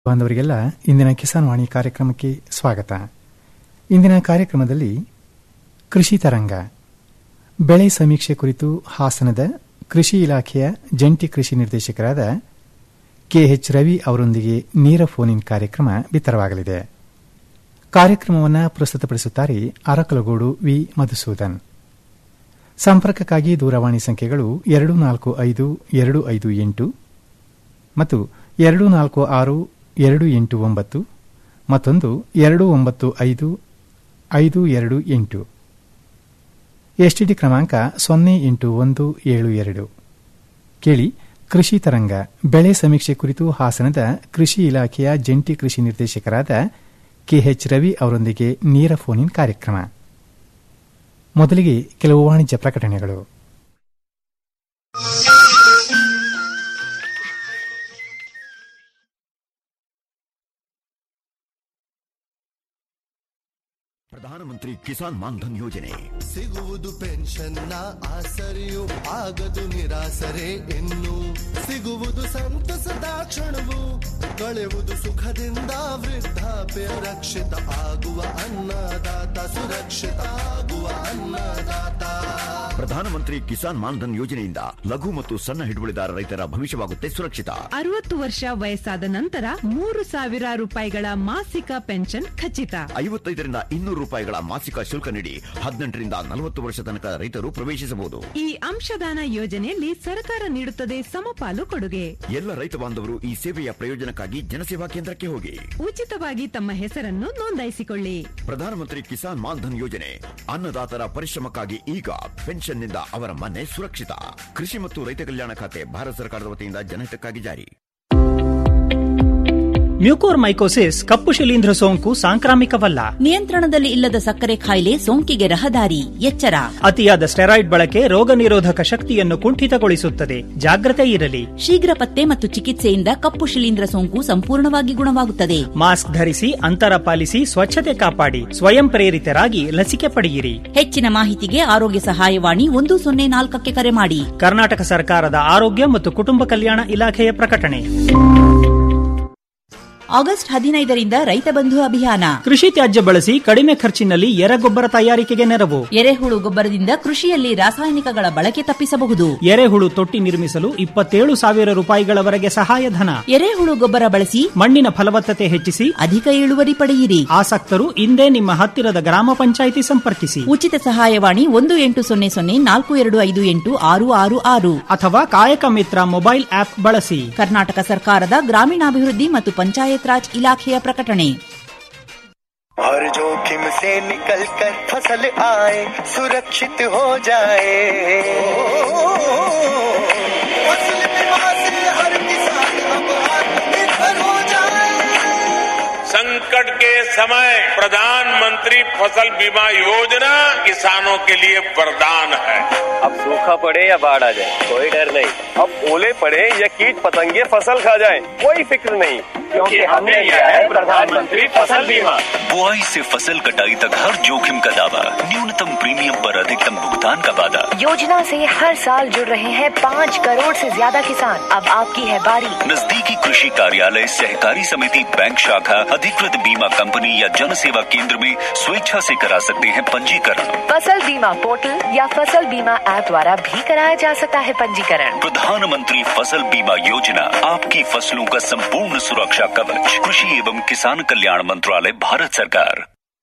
ಬಾಂಧವರಿಗೆಲ್ಲ ಇಂದಿನ ಕಿಸಾನ್ ವಾಣಿ ಕಾರ್ಯಕ್ರಮಕ್ಕೆ ಸ್ವಾಗತ ಇಂದಿನ ಕಾರ್ಯಕ್ರಮದಲ್ಲಿ ಕೃಷಿ ತರಂಗ ಬೆಳೆ ಸಮೀಕ್ಷೆ ಕುರಿತು ಹಾಸನದ ಕೃಷಿ ಇಲಾಖೆಯ ಜಂಟಿ ಕೃಷಿ ನಿರ್ದೇಶಕರಾದ ಕೆಎಚ್ ರವಿ ಅವರೊಂದಿಗೆ ನೇರ ಫೋನ್ ಇನ್ ಕಾರ್ಯಕ್ರಮ ಬಿತ್ತರವಾಗಲಿದೆ ಕಾರ್ಯಕ್ರಮವನ್ನು ಪ್ರಸ್ತುತಪಡಿಸುತ್ತಾರೆ ಅರಕಲಗೂಡು ವಿ ಮಧುಸೂದನ್ ಸಂಪರ್ಕಕ್ಕಾಗಿ ದೂರವಾಣಿ ಸಂಖ್ಯೆಗಳು ಎರಡು ನಾಲ್ಕು ಐದು ಎರಡು ಐದು ಎಂಟು ಮತ್ತು ಎರಡು ನಾಲ್ಕು ಆರು ಎರಡು ಎಂಟು ಒಂಬತ್ತು ಮತ್ತೊಂದು ಎರಡು ಒಂಬತ್ತು ಐದು ಐದು ಎರಡು ಎಂಟು ಎಸ್ಟಿಡಿ ಕ್ರಮಾಂಕ ಸೊನ್ನೆ ಎಂಟು ಒಂದು ಏಳು ಎರಡು ಕೇಳಿ ಕೃಷಿ ತರಂಗ ಬೆಳೆ ಸಮೀಕ್ಷೆ ಕುರಿತು ಹಾಸನದ ಕೃಷಿ ಇಲಾಖೆಯ ಜಂಟಿ ಕೃಷಿ ನಿರ್ದೇಶಕರಾದ ಕೆಎಚ್ ರವಿ ಅವರೊಂದಿಗೆ ನೇರ ಫೋನ್ ಇನ್ ಕಾರ್ಯಕ್ರಮ ಮೊದಲಿಗೆ ಕೆಲವು ವಾಣಿಜ್ಯ ಪ್ರಕಟಣೆಗಳು ಪ್ರಧಾನಮಂತ್ರಿ ಕಿಸಾನ್ ಮಾನ್ಧನ್ ಯೋಜನೆ ಸಿಗುವುದು ಪೆನ್ಷನ್ನ ಆಸರೆಯು ಆಗದು ನಿರಾಸರೆ ಇನ್ನು ಸಿಗುವುದು ಸಂತಸದ ಕ್ಷಣವು ಕಳೆಯುವುದು ಸುಖದಿಂದ ವೃದ್ಧಾಪ್ಯ ರಕ್ಷಿತ ಆಗುವ ಅನ್ನದಾತ ಸುರಕ್ಷಿತ ಆಗುವ ಅನ್ನದಾತ ಪ್ರಧಾನಮಂತ್ರಿ ಕಿಸಾನ್ ಮಾನ್ಧನ್ ಯೋಜನೆಯಿಂದ ಲಘು ಮತ್ತು ಸಣ್ಣ ಹಿಡುವಳಿದಾರ ರೈತರ ಭವಿಷ್ಯವಾಗುತ್ತೆ ಸುರಕ್ಷಿತ ಅರವತ್ತು ವರ್ಷ ವಯಸ್ಸಾದ ನಂತರ ಮೂರು ಸಾವಿರ ರೂಪಾಯಿಗಳ ಮಾಸಿಕ ಪೆನ್ಷನ್ ಖಚಿತ ಐವತ್ತೈದರಿಂದ ಇನ್ನೂರು ರೂಪಾಯಿಗಳ ಮಾಸಿಕ ಶುಲ್ಕ ನೀಡಿ ಹದಿನೆಂಟರಿಂದ ನಲವತ್ತು ವರ್ಷ ತನಕ ರೈತರು ಪ್ರವೇಶಿಸಬಹುದು ಈ ಅಂಶದಾನ ಯೋಜನೆಯಲ್ಲಿ ಸರ್ಕಾರ ನೀಡುತ್ತದೆ ಸಮಪಾಲು ಕೊಡುಗೆ ಎಲ್ಲ ರೈತ ಬಾಂಧವರು ಈ ಸೇವೆಯ ಪ್ರಯೋಜನಕ್ಕಾಗಿ ಜನಸೇವಾ ಕೇಂದ್ರಕ್ಕೆ ಹೋಗಿ ಉಚಿತವಾಗಿ ತಮ್ಮ ಹೆಸರನ್ನು ನೋಂದಾಯಿಸಿಕೊಳ್ಳಿ ಪ್ರಧಾನಮಂತ್ರಿ ಕಿಸಾನ್ ಮಾನ್ಧನ್ ಯೋಜನೆ ಅನ್ನದಾತರ ಪರಿಶ್ರಮಕ್ಕಾಗಿ ಈಗ ಪೆನ್ಷನ್ನಿಂದ ಅವರ ಮನೆ ಸುರಕ್ಷಿತ ಕೃಷಿ ಮತ್ತು ರೈತ ಕಲ್ಯಾಣ ಖಾತೆ ಭಾರತ ಸರ್ಕಾರದ ವತಿಯಿಂದ ಜನಹಿತಕ್ಕಾಗಿ ಜಾರಿ ಮ್ಯೂಕೋರ್ಮೈಕೋಸಿಸ್ ಕಪ್ಪು ಶಿಲೀಂಧ್ರ ಸೋಂಕು ಸಾಂಕ್ರಾಮಿಕವಲ್ಲ ನಿಯಂತ್ರಣದಲ್ಲಿ ಇಲ್ಲದ ಸಕ್ಕರೆ ಕಾಯಿಲೆ ಸೋಂಕಿಗೆ ರಹದಾರಿ ಎಚ್ಚರ ಅತಿಯಾದ ಸ್ಟೆರಾಯ್ಡ್ ಬಳಕೆ ರೋಗ ನಿರೋಧಕ ಶಕ್ತಿಯನ್ನು ಕುಂಠಿತಗೊಳಿಸುತ್ತದೆ ಜಾಗ್ರತೆ ಇರಲಿ ಶೀಘ್ರ ಪತ್ತೆ ಮತ್ತು ಚಿಕಿತ್ಸೆಯಿಂದ ಕಪ್ಪು ಶಿಲೀಂಧ್ರ ಸೋಂಕು ಸಂಪೂರ್ಣವಾಗಿ ಗುಣವಾಗುತ್ತದೆ ಮಾಸ್ಕ್ ಧರಿಸಿ ಅಂತರ ಪಾಲಿಸಿ ಸ್ವಚ್ಛತೆ ಕಾಪಾಡಿ ಸ್ವಯಂ ಪ್ರೇರಿತರಾಗಿ ಲಸಿಕೆ ಪಡೆಯಿರಿ ಹೆಚ್ಚಿನ ಮಾಹಿತಿಗೆ ಆರೋಗ್ಯ ಸಹಾಯವಾಣಿ ಒಂದು ಸೊನ್ನೆ ನಾಲ್ಕಕ್ಕೆ ಕರೆ ಮಾಡಿ ಕರ್ನಾಟಕ ಸರ್ಕಾರದ ಆರೋಗ್ಯ ಮತ್ತು ಕುಟುಂಬ ಕಲ್ಯಾಣ ಇಲಾಖೆಯ ಪ್ರಕಟಣೆ ಆಗಸ್ಟ್ ಹದಿನೈದರಿಂದ ರೈತ ಬಂಧು ಅಭಿಯಾನ ಕೃಷಿ ತ್ಯಾಜ್ಯ ಬಳಸಿ ಕಡಿಮೆ ಖರ್ಚಿನಲ್ಲಿ ಎರೆಗೊಬ್ಬರ ತಯಾರಿಕೆಗೆ ನೆರವು ಎರೆಹುಳು ಗೊಬ್ಬರದಿಂದ ಕೃಷಿಯಲ್ಲಿ ರಾಸಾಯನಿಕಗಳ ಬಳಕೆ ತಪ್ಪಿಸಬಹುದು ಎರೆಹುಳು ತೊಟ್ಟಿ ನಿರ್ಮಿಸಲು ಇಪ್ಪತ್ತೇಳು ಸಾವಿರ ರೂಪಾಯಿಗಳವರೆಗೆ ಸಹಾಯಧನ ಎರೆಹುಳು ಗೊಬ್ಬರ ಬಳಸಿ ಮಣ್ಣಿನ ಫಲವತ್ತತೆ ಹೆಚ್ಚಿಸಿ ಅಧಿಕ ಇಳುವರಿ ಪಡೆಯಿರಿ ಆಸಕ್ತರು ಇಂದೇ ನಿಮ್ಮ ಹತ್ತಿರದ ಗ್ರಾಮ ಪಂಚಾಯಿತಿ ಸಂಪರ್ಕಿಸಿ ಉಚಿತ ಸಹಾಯವಾಣಿ ಒಂದು ಎಂಟು ಸೊನ್ನೆ ಸೊನ್ನೆ ನಾಲ್ಕು ಎರಡು ಐದು ಎಂಟು ಆರು ಆರು ಆರು ಅಥವಾ ಕಾಯಕ ಮಿತ್ರ ಮೊಬೈಲ್ ಆಪ್ ಬಳಸಿ ಕರ್ನಾಟಕ ಸರ್ಕಾರದ ಗ್ರಾಮೀಣಾಭಿವೃದ್ಧಿ ಮತ್ತು ಪಂಚಾಯತ್ ರಾಜ್ ಇಲಾಖೆಯ ಪ್ರಕಟಣೆ हर जोखिम से निकल कर फसल आए सुरक्षित हो जाए फसल बीमा से हर किसान अब आत्मनिर्भर हो जाए संकट के समय प्रधानमंत्री फसल बीमा योजना किसानों के लिए वरदान है अब सूखा पड़े या बाढ़ आ जाए कोई डर नहीं अब ओले पड़े या कीट पतंगे फसल खा जाए कोई फिक्र नहीं क्योंकि हमने लिया है प्रधानमंत्री फसल बीमा बुआई से फसल कटाई तक हर जोखिम का दावा न्यूनतम प्रीमियम पर अधिकतम भुगतान का वादा योजना से हर साल जुड़ रहे हैं पाँच करोड़ से ज्यादा किसान अब आपकी है बारी नजदीकी कृषि कार्यालय सहकारी समिति बैंक शाखा अधिकृत बीमा कंपनी या जन सेवा केंद्र में स्वेच्छा से करा सकते हैं पंजीकरण फसल बीमा पोर्टल या फसल बीमा ऐप द्वारा भी कराया जा सकता है पंजीकरण प्रधानमंत्री फसल बीमा योजना आपकी फसलों का संपूर्ण सुरक्षा कवच कृषि एवं किसान कल्याण मंत्रालय भारत सरकार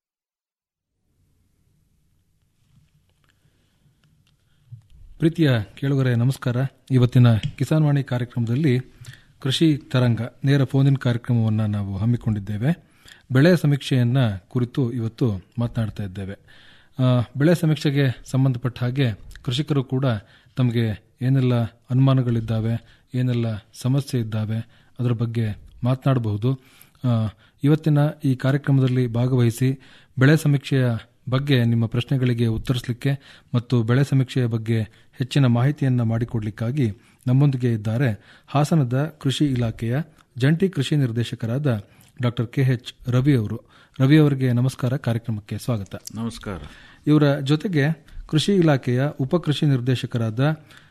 ಪ್ರೀತಿಯ ಕೇಳುಗರೆ ನಮಸ್ಕಾರ ಇವತ್ತಿನ ಕಿಸಾನ್ ವಾಣಿ ಕಾರ್ಯಕ್ರಮದಲ್ಲಿ ಕೃಷಿ ತರಂಗ ನೇರ ಫೋನಿನ್ ಕಾರ್ಯಕ್ರಮವನ್ನು ನಾವು ಹಮ್ಮಿಕೊಂಡಿದ್ದೇವೆ ಬೆಳೆ ಸಮೀಕ್ಷೆಯನ್ನು ಕುರಿತು ಇವತ್ತು ಮಾತನಾಡ್ತಾ ಇದ್ದೇವೆ ಆ, ಬೆಳೆ ಸಮೀಕ್ಷೆಗೆ ಸಂಬಂಧಪಟ್ಟ ಹಾಗೆ ಕೃಷಿಕರು ಕೂಡ ತಮಗೆ ಏನೆಲ್ಲ ಅನುಮಾನಗಳಿದ್ದಾವೆ ಏನೆಲ್ಲ ಸಮಸ್ಯೆ ಇದ್ದಾವೆ ಅದರ ಬಗ್ಗೆ ಮಾತನಾಡಬಹುದು ಆ, ಇವತ್ತಿನ ಈ ಕಾರ್ಯಕ್ರಮದಲ್ಲಿ ಭಾಗವಹಿಸಿ ಬೆಳೆ ಸಮೀಕ್ಷೆಯ ಬಗ್ಗೆ ನಿಮ್ಮ ಪ್ರಶ್ನೆಗಳಿಗೆ ಉತ್ತರಿಸಲಿಕ್ಕೆ ಮತ್ತು ಬೆಳೆ ಸಮೀಕ್ಷೆಯ ಬಗ್ಗೆ ಹೆಚ್ಚಿನ ಮಾಹಿತಿಯನ್ನು ಮಾಡಿಕೊಡ್ಲಿಕ್ಕಾಗಿ ನಮ್ಮೊಂದಿಗೆ ಇದ್ದಾರೆ ಹಾಸನದ ಕೃಷಿ ಇಲಾಖೆಯ ಜಂಟಿ ಕೃಷಿ ನಿರ್ದೇಶಕರಾದ ಡಾಕ್ಟರ್ ಕೆ ಎಚ್ ರವಿ ಅವರು ರವಿ ಅವರಿಗೆ ನಮಸ್ಕಾರ ಕಾರ್ಯಕ್ರಮಕ್ಕೆ ಸ್ವಾಗತ ನಮಸ್ಕಾರ ಇವರ ಜೊತೆಗೆ ಕೃಷಿ ಇಲಾಖೆಯ ಉಪ ಕೃಷಿ ನಿರ್ದೇಶಕರಾದ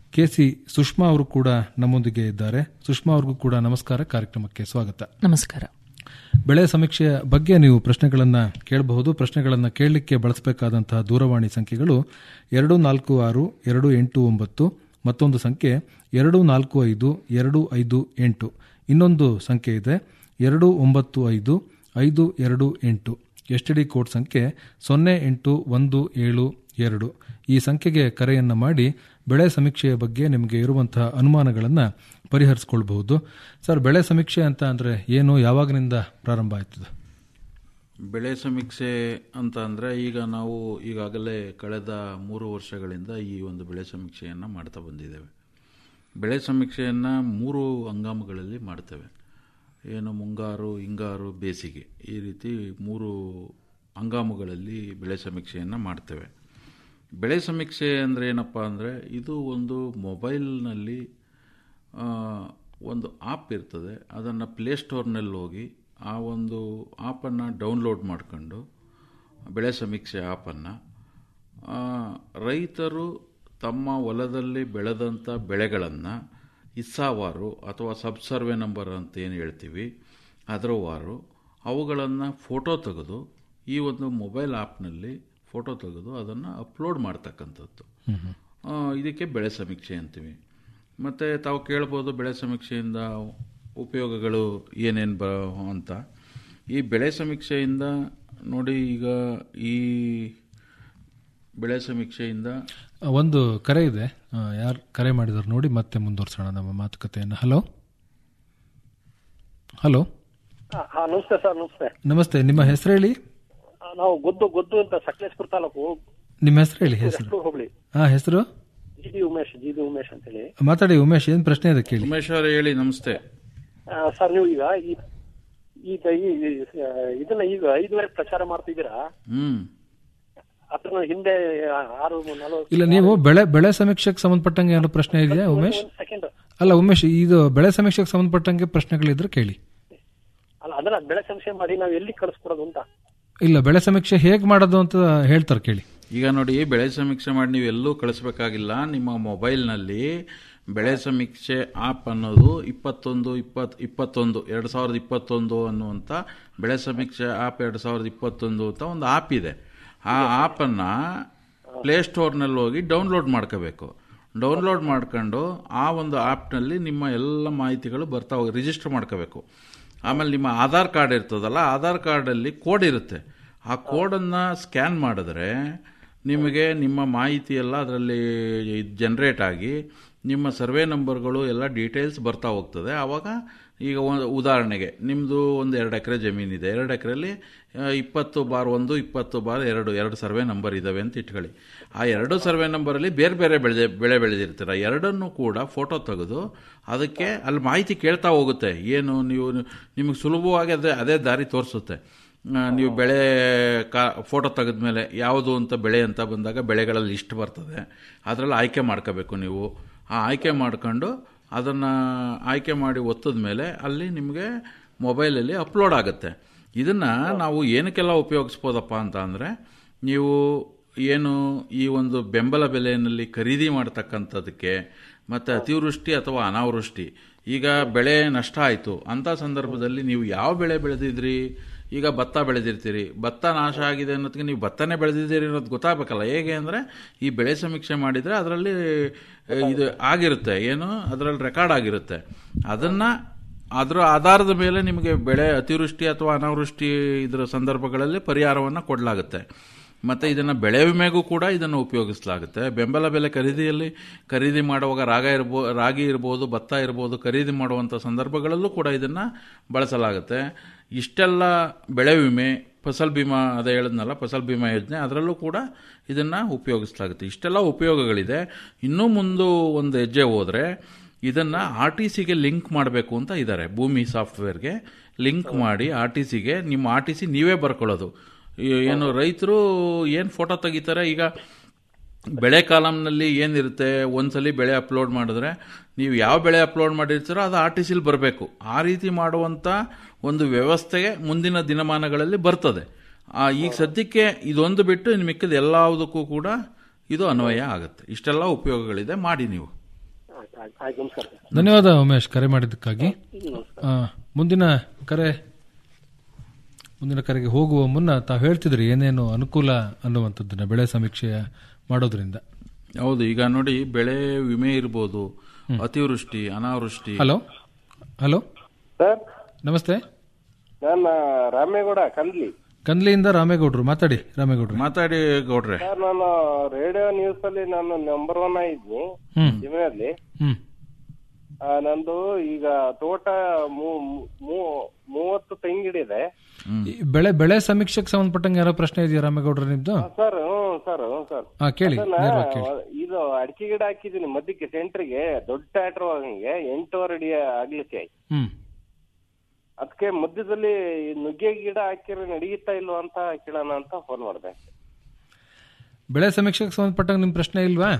ಕೆ ಸಿ ಸುಷ್ಮಾ ಅವರು ಕೂಡ ನಮ್ಮೊಂದಿಗೆ ಇದ್ದಾರೆ ಸುಷ್ಮಾ ಅವ್ರಿಗೂ ಕೂಡ ನಮಸ್ಕಾರ ಕಾರ್ಯಕ್ರಮಕ್ಕೆ ಸ್ವಾಗತ ನಮಸ್ಕಾರ ಬೆಳೆ ಸಮೀಕ್ಷೆಯ ಬಗ್ಗೆ ನೀವು ಪ್ರಶ್ನೆಗಳನ್ನು ಕೇಳಬಹುದು ಪ್ರಶ್ನೆಗಳನ್ನು ಕೇಳಲಿಕ್ಕೆ ಬಳಸಬೇಕಾದಂತಹ ದೂರವಾಣಿ ಸಂಖ್ಯೆಗಳು ಎರಡು ನಾಲ್ಕು ಆರು ಎರಡು ಎಂಟು ಒಂಬತ್ತು ಮತ್ತೊಂದು ಸಂಖ್ಯೆ ಎರಡು ನಾಲ್ಕು ಐದು ಎರಡು ಐದು ಎಂಟು ಇನ್ನೊಂದು ಸಂಖ್ಯೆ ಇದೆ ಎರಡು ಒಂಬತ್ತು ಐದು ಐದು ಎರಡು ಎಂಟು ಎಸ್ ಡಿ ಕೋಡ್ ಸಂಖ್ಯೆ ಸೊನ್ನೆ ಎಂಟು ಒಂದು ಏಳು ಎರಡು ಈ ಸಂಖ್ಯೆಗೆ ಕರೆಯನ್ನು ಮಾಡಿ ಬೆಳೆ ಸಮೀಕ್ಷೆಯ ಬಗ್ಗೆ ನಿಮಗೆ ಇರುವಂತಹ ಅನುಮಾನಗಳನ್ನು ಪರಿಹರಿಸಿಕೊಳ್ಬಹುದು ಸರ್ ಬೆಳೆ ಸಮೀಕ್ಷೆ ಅಂತ ಅಂದರೆ ಏನು ಯಾವಾಗಿನಿಂದ ಪ್ರಾರಂಭ ಆಯ್ತದೆ ಬೆಳೆ ಸಮೀಕ್ಷೆ ಅಂತ ಅಂದರೆ ಈಗ ನಾವು ಈಗಾಗಲೇ ಕಳೆದ ಮೂರು ವರ್ಷಗಳಿಂದ ಈ ಒಂದು ಬೆಳೆ ಸಮೀಕ್ಷೆಯನ್ನು ಮಾಡ್ತಾ ಬಂದಿದ್ದೇವೆ ಬೆಳೆ ಸಮೀಕ್ಷೆಯನ್ನು ಮೂರು ಹಂಗಾಮಗಳಲ್ಲಿ ಮಾಡ್ತೇವೆ ಏನು ಮುಂಗಾರು ಹಿಂಗಾರು ಬೇಸಿಗೆ ಈ ರೀತಿ ಮೂರು ಹಂಗಾಮುಗಳಲ್ಲಿ ಬೆಳೆ ಸಮೀಕ್ಷೆಯನ್ನು ಮಾಡ್ತೇವೆ ಬೆಳೆ ಸಮೀಕ್ಷೆ ಅಂದರೆ ಏನಪ್ಪ ಅಂದರೆ ಇದು ಒಂದು ಮೊಬೈಲ್ನಲ್ಲಿ ಆ, ಒಂದು ಆಪ್ ಇರ್ತದೆ ಅದನ್ನು ಪ್ಲೇಸ್ಟೋರ್ನಲ್ಲಿ ಹೋಗಿ ಆ ಒಂದು ಆಪನ್ನು ಡೌನ್ಲೋಡ್ ಮಾಡ್ಕೊಂಡು ಬೆಳೆ ಸಮೀಕ್ಷೆ ಆಪನ್ನು ರೈತರು ತಮ್ಮ ಹೊಲದಲ್ಲಿ ಬೆಳೆದಂಥ ಬೆಳೆಗಳನ್ನು ಇಸ್ಸಾವಾರು ಅಥವಾ ಸಬ್ ಸರ್ವೆ ನಂಬರ್ ಅಂತ ಏನು ಹೇಳ್ತೀವಿ ಅದರ ವಾರು ಅವುಗಳನ್ನು ಫೋಟೋ ತೆಗೆದು ಈ ಒಂದು ಮೊಬೈಲ್ ಆ್ಯಪ್ನಲ್ಲಿ ಫೋಟೋ ತೆಗೆದು ಅದನ್ನು ಅಪ್ಲೋಡ್ ಮಾಡ್ತಕ್ಕಂಥದ್ದು ಆ, ಇದಕ್ಕೆ ಬೆಳೆ ಸಮೀಕ್ಷೆ ಅಂತೀವಿ ಮತ್ತು ತಾವು ಕೇಳ್ಬೋದು ಬೆಳೆ ಸಮೀಕ್ಷೆಯಿಂದ ಉಪಯೋಗಗಳು ಏನೇನು ಬ ಅಂತ ಈ ಬೆಳೆ ಸಮೀಕ್ಷೆಯಿಂದ ನೋಡಿ ಈಗ ಈ ಬೆಳೆ ಸಮೀಕ್ಷೆಯಿಂದ ಒಂದು ಕರೆ ಇದೆ ಯಾರು ಕರೆ ಮಾಡಿದ್ರು ನೋಡಿ ಮತ್ತೆ ಮುಂದುವರ್ಸೋಣ ನಮ್ಮ ಮಾತುಕತೆಯನ್ನು ಹಲೋ ಹಲೋ ಹಾ ನಮಸ್ತೆ ಸರ್ ನಮಸ್ತೆ ನಮಸ್ತೆ ನಿಮ್ಮ ಹೆಸರು ಹೇಳಿ ಆ, ನಾವು ಗೊದ್ದು ಗೊದ್ದು ಅಂತ ಸಕಲೇಶ್ಪುರ ತಾಲೂಕು ನಿಮ್ಮ ಹೆಸರು ಹೇಳಿ ಹೆಸರು ಎಷ್ಟು ಹೋಬಳಿ ಹಾ ಹೆಸರು G D Umesh G D Umesh ಅಂತ ಹೇಳಿ ಮಾತಾಡಿ ಉಮೇಶ್ ಏನ್ ಪ್ರಶ್ನೆ ಇದೆ ಕೇಳಿ ಉಮೇಶ್ ಅವರೇ ಹೇಳಿ ನಮಸ್ತೆ ಆ, ಸರ್ ನೀವು ಈಗ ಈ- ಈಗ ಈ ಆ, ಇದನ್ನ ಈಗ ಐದುವರೆ ಪ್ರಚಾರ ಮಾಡ್ತಿದ್ದೀರಾ ಹ್ಮ್ ಅದ್ರ ಹಿಂದೆ ಆರು ನಲವತ್ತು ಇಲ್ಲ ನೀವು ಬೆಳೆ ಬೆಳೆ ಸಮೀಕ್ಷೆಗೆ ಸಂಬಂಧಪಟ್ಟಂಗೆ ಏನೋ ಪ್ರಶ್ನೆ ಇದೆಯಾ ಉಮೇಶ್ ಸೆಕೆಂಡ್ ಅಲ್ಲ ಉಮೇಶ್ ಇದು ಬೆಳೆ ಸಮೀಕ್ಷೆಗೆ ಸಂಬಂಧಪಟ್ಟಂಗೆ ಪ್ರಶ್ನೆಗಳಿದ್ರೆ ಕೇಳಿ ಅಲ್ಲ ಅದನ್ನ ಬೆಳೆ ಸಂಶಯ ಮಾಡಿ ನಾವು ಎಲ್ಲಿ ಕಳಿಸ್ಕೊಡೋದು ಅಂತ ಇಲ್ಲ ಬೆಳೆ ಸಮೀಕ್ಷೆ ಹೇಗ್ ಮಾಡೋದು ಅಂತ ಹೇಳ್ತಾರೆ ಕೇಳಿ ಈಗ ನೋಡಿ ಬೆಳೆ ಸಮೀಕ್ಷೆ ಮಾಡಿ ನೀವು ಎಲ್ಲೂ ಕಳಿಸ್ಬೇಕಾಗಿಲ್ಲ ನಿಮ್ಮ ಮೊಬೈಲ್ನಲ್ಲಿ ಬೆಳೆ ಸಮೀಕ್ಷೆ ಆಪ್ ಅನ್ನೋದು ಇಪ್ಪತ್ತೊಂದು ಇಪ್ಪತ್ ಇಪ್ಪತ್ತೊಂದು ಎರಡು ಸಾವಿರದ ಇಪ್ಪತ್ತೊಂದು ಅನ್ನುವಂಥ ಬೆಳೆ ಸಮೀಕ್ಷೆ ಆಪ್ ಎರಡು ಸಾವಿರದ ಇಪ್ಪತ್ತೊಂದು ಅಂತ ಒಂದು ಆಪ್ ಇದೆ ಆ ಆಪನ್ನು ಪ್ಲೇಸ್ಟೋರ್ನಲ್ಲಿ ಹೋಗಿ ಡೌನ್ಲೋಡ್ ಮಾಡ್ಕೋಬೇಕು ಡೌನ್ಲೋಡ್ ಮಾಡ್ಕೊಂಡು ಆ ಒಂದು ಆ್ಯಪ್ನಲ್ಲಿ ನಿಮ್ಮ ಎಲ್ಲ ಮಾಹಿತಿಗಳು ಬರ್ತಾ ಹೋಗಿ ರಿಜಿಸ್ಟರ್ ಮಾಡ್ಕೋಬೇಕು ಆಮೇಲೆ ನಿಮ್ಮ ಆಧಾರ್ ಕಾರ್ಡ್ ಇರ್ತದಲ್ಲ ಆಧಾರ್ ಕಾರ್ಡಲ್ಲಿ ಕೋಡ್ ಇರುತ್ತೆ ಆ ಕೋಡನ್ನು ಸ್ಕ್ಯಾನ್ ಮಾಡಿದ್ರೆ ನಿಮಗೆ ನಿಮ್ಮ ಮಾಹಿತಿ ಎಲ್ಲ ಅದರಲ್ಲಿ ಜನ್ರೇಟ್ ಆಗಿ ನಿಮ್ಮ ಸರ್ವೆ ನಂಬರ್ಗಳು ಎಲ್ಲ ಡೀಟೇಲ್ಸ್ ಬರ್ತಾ ಹೋಗ್ತದೆ ಆವಾಗ ಈಗ ಒಂದು ಉದಾಹರಣೆಗೆ ನಿಮ್ಮದು ಒಂದು ಎರಡು ಎಕರೆ ಜಮೀನಿದೆ ಎರಡು ಎಕರೆಯಲ್ಲಿ ಇಪ್ಪತ್ತು ಬಾರ್ ಒಂದು ಇಪ್ಪತ್ತು ಬಾರ್ ಎರಡು ಎರಡು ಸರ್ವೆ ನಂಬರ್ ಇದ್ದಾವೆ ಅಂತ ಇಟ್ಕೊಳ್ಳಿ ಆ ಎರಡು ಸರ್ವೆ ನಂಬರಲ್ಲಿ ಬೇರೆ ಬೇರೆ ಬೆಳೆ ಬೆಳೆ ಬೆಳೆದಿರ್ತೀರ ಎರಡನ್ನೂ ಕೂಡ ಫೋಟೋ ತೆಗೆದು ಅದಕ್ಕೆ ಅಲ್ಲಿ ಮಾಹಿತಿ ಕೇಳ್ತಾ ಹೋಗುತ್ತೆ ಏನು ನೀವು ನಿಮಗೆ ಸುಲಭವಾಗಿ ಅದೇ ಅದೇ ದಾರಿ ತೋರಿಸುತ್ತೆ ಆ, ನೀವು ಬೆಳೆ ಕಾ ಫೋಟೋ ತೆಗೆದ್ಮೇಲೆ ಯಾವುದು ಅಂತ ಬೆಳೆ ಅಂತ ಬಂದಾಗ ಬೆಳೆಗಳ ಲಿಸ್ಟ್ ಬರ್ತದೆ ಅದರಲ್ಲಿ ಆಯ್ಕೆ ಮಾಡ್ಕೋಬೇಕು ನೀವು ಆ ಆಯ್ಕೆ ಮಾಡ್ಕೊಂಡು ಅದನ್ನು ಆಯ್ಕೆ ಮಾಡಿ ಒತ್ತದ ಮೇಲೆ ಅಲ್ಲಿ ನಿಮಗೆ ಮೊಬೈಲಲ್ಲಿ ಅಪ್ಲೋಡ್ ಆಗುತ್ತೆ ಇದನ್ನು ನಾವು ಏನಕ್ಕೆಲ್ಲ ಉಪಯೋಗಿಸ್ಬೋದಪ್ಪ ಅಂತ ಅಂದರೆ ನೀವು ಏನು ಈ ಒಂದು ಬೆಂಬಲ ಬೆಲೆಯಲ್ಲಿ ಖರೀದಿ ಮಾಡ್ತಕ್ಕಂಥದ್ದಕ್ಕೆ ಮತ್ತು ಅತಿವೃಷ್ಟಿ ಅಥವಾ ಅನಾವೃಷ್ಟಿ ಈಗ ಬೆಳೆ ನಷ್ಟ ಆಯಿತು ಅಂಥ ಸಂದರ್ಭದಲ್ಲಿ ನೀವು ಯಾವ ಬೆಳೆ ಬೆಳೆದಿದ್ರಿ ಈಗ ಭತ್ತ ಬೆಳೆದಿರ್ತೀರಿ ಭತ್ತ ನಾಶ ಆಗಿದೆ ಅನ್ನೋದಕ್ಕೆ ನೀವು ಭತ್ತನೇ ಬೆಳೆದಿದ್ದೀರಿ ಅನ್ನೋದು ಗೊತ್ತಾಗಬೇಕಲ್ಲ ಹೇಗೆ ಅಂದರೆ ಈ ಬೆಳೆ ಸಮೀಕ್ಷೆ ಮಾಡಿದರೆ ಅದರಲ್ಲಿ ಇದು ಆಗಿರುತ್ತೆ ಏನು ಅದರಲ್ಲಿ ರೆಕಾರ್ಡ್ ಆಗಿರುತ್ತೆ ಅದನ್ನು ಅದರ ಆಧಾರದ ಮೇಲೆ ನಿಮಗೆ ಬೆಳೆ ಅತಿವೃಷ್ಟಿ ಅಥವಾ ಅನಾವೃಷ್ಟಿ ಇದರ ಸಂದರ್ಭಗಳಲ್ಲಿ ಪರಿಹಾರವನ್ನು ಕೊಡಲಾಗುತ್ತೆ ಮತ್ತು ಇದನ್ನು ಬೆಳೆ ವಿಮೆಗೂ ಕೂಡ ಇದನ್ನು ಉಪಯೋಗಿಸಲಾಗುತ್ತೆ ಬೆಂಬಲ ಬೆಲೆ ಖರೀದಿಯಲ್ಲಿ ಖರೀದಿ ಮಾಡುವಾಗ ರಾಗ ಇರ್ಬೋ ರಾಗಿ ಇರ್ಬೋದು ಭತ್ತ ಇರ್ಬೋದು ಖರೀದಿ ಮಾಡುವಂಥ ಸಂದರ್ಭಗಳಲ್ಲೂ ಕೂಡ ಇದನ್ನು ಬಳಸಲಾಗುತ್ತೆ ಇಷ್ಟೆಲ್ಲ ಬೆಳೆ ವಿಮೆ ಫಸಲ್ ಬಿಮಾ ಅದೇ ಹೇಳಿದ್ನಲ್ಲ ಫಸಲ್ ಬಿಮಾ ಯೋಜನೆ ಅದರಲ್ಲೂ ಕೂಡ ಇದನ್ನು ಉಪಯೋಗಿಸಲಾಗುತ್ತೆ ಇಷ್ಟೆಲ್ಲ ಉಪಯೋಗಗಳಿದೆ ಇನ್ನೂ ಮುಂದೆ ಒಂದು ಹೆಜ್ಜೆ ಹೋದರೆ ಇದನ್ನು ಆರ್ ಟಿ ಸಿಗೆ ಲಿಂಕ್ ಮಾಡಬೇಕು ಅಂತ ಇದ್ದಾರೆ ಭೂಮಿ ಸಾಫ್ಟ್ವೇರ್ಗೆ ಲಿಂಕ್ ಮಾಡಿ ಆರ್ ಟಿ ಸಿಗೆ ನಿಮ್ಮ ಆರ್ ಟಿ ಸಿ ನೀವೇ ಬರ್ಕೊಳ್ಳೋದು ಈ- ಏನು ರೈತರು ಏನು ಫೋಟೋ ತೆಗಿತಾರೆ ಈಗ ಬೆಳೆ ಕಾಲಮ್ನಲ್ಲಿ ಏನಿರುತ್ತೆ ಒಂದ್ಸಲಿ ಬೆಳೆ ಅಪ್ಲೋಡ್ ಮಾಡಿದ್ರೆ ನೀವು ಯಾವ ಬೆಳೆ ಅಪ್ಲೋಡ್ ಮಾಡಿರ್ತೀರೋ ಅದು ಆರ್ ಟಿ ಸಿಲಿ ಬರಬೇಕು ಆ ರೀತಿ ಮಾಡುವಂಥ ಒಂದು ವ್ಯವಸ್ಥೆಗೆ ಮುಂದಿನ ದಿನಮಾನಗಳಲ್ಲಿ ಬರ್ತದೆ ಆ, ಈಗ ಸದ್ಯಕ್ಕೆ ಇದೊಂದು ಬಿಟ್ಟು ಇನ್ನು ಮಿಕ್ಕಿದ ಎಲ್ಲದಕ್ಕೂ ಕೂಡ ಇದು ಅನ್ವಯ ಆಗುತ್ತೆ ಇಷ್ಟೆಲ್ಲ ಉಪಯೋಗಗಳಿದೆ ಮಾಡಿ ನೀವು ಆಯ್ತು ಆಯ್ತು ಆಯ್ತು ನಮಸ್ಕಾರ ಸರ್ ಧನ್ಯವಾದ ಉಮೇಶ್ ಕರೆ ಮಾಡಿದ್ದಕ್ಕಾಗಿ ನಮಸ್ಕಾರ ಆ, ಮುಂದಿನ ಕರೆ ಮುಂದಿನ ಕರೆಗೆ ಹೋಗುವ ಮುನ್ನ ತಾವು ಹೇಳ್ತಿದ್ರಿ ಏನೇನು ಅನುಕೂಲ ಅನ್ನುವಂಥದ್ದನ್ನ ಬೆಳೆ ಸಮೀಕ್ಷೆಯ ಮಾಡೋದ್ರಿಂದ ಹೌದು ಈಗ ನೋಡಿ ಬೆಳೆ ವಿಮೆ ಇರ್ಬೋದು ಅತಿವೃಷ್ಟಿ ಅನಾವೃಷ್ಟಿ ಹಲೋ ಹಲೋ ಸರ್ ನಮಸ್ತೆ ನಾನು ರಾಮೇಗೌಡ ಕಂದ್ಲಿ ಕಂದ್ಲಿಯಿಂದ ರಾಮೇಗೌಡ್ರು ಮಾತಾಡಿ ರಾಮೇಗೌಡ್ರು ಮಾತಾಡಿ ಗೌಡ್ರೆ ಸರ್ ನಾನು ರೇಡಿಯೋ ನ್ಯೂಸ್ ಅಲ್ಲಿ ನಾನು ನಂಬರ್ ಒನ್ ಇದ್ನಿ ಹ್ಮ್. ಜಿಮ್ಮೆಯಲ್ಲಿ ಹ್ಮ್ ಆ, ನಂದು ಈಗ ತೋಟ ಮೂ- ಮೂ- ಮೂವತ್ತು ತೆಂಗಿಡಿದೆ ಈ ಬೆಳೆ ಬೆಳೆ ಸಮೀಕ್ಷೆಗೆ ಸಂಬಂಧಪಟ್ಟಂಗೆ ಯಾರೋ ಪ್ರಶ್ನೆ ಇದೆಯಾ ರಾಮೇಗೌಡ್ರ ನಿಮ್ದು ಸರ್ ಹ್ಞೂ ಸರ್ ಹ್ಞೂ ಸರ್ ಹಾ ಕೇಳಿ ಅದನ್ನ ನೇರವಾಗಿ ಕೇಳಿ ಇದು ಅಡಿಕೆ ಗಿಡ ಹಾಕಿದೀನಿ ಮಧ್ಯಕ್ಕೆ ಸೆಂಟ್ರಿಗೆ ದೊಡ್ಡ ಟ್ಯಾಟ್ರ್ ಹಂಗೆ ಎಂಟೂವರೆ ಅಡಿ ಆಗ್ಲಿಕ್ಕೆ ಹ್ಮ್ ಅದಕ್ಕೆ ಮಧ್ಯದಲ್ಲಿ ಈ ನುಗ್ಗೆ ಗಿಡ ಹಾಕಿದ್ರೆ ನಡೆಯುತ್ತಾ ಇಲ್ವಾ ಅಂತ ಕೇಳೋಣ ಅಂತ ಫೋನ್ ಮಾಡಿದೆ ಬೆಳೆ ಸಮೀಕ್ಷೆಗೆ ಸಂಬಂಧಪಟ್ಟಂಗೆ ನಿಮ್ ಪ್ರಶ್ನೆ ಇಲ್ವಾ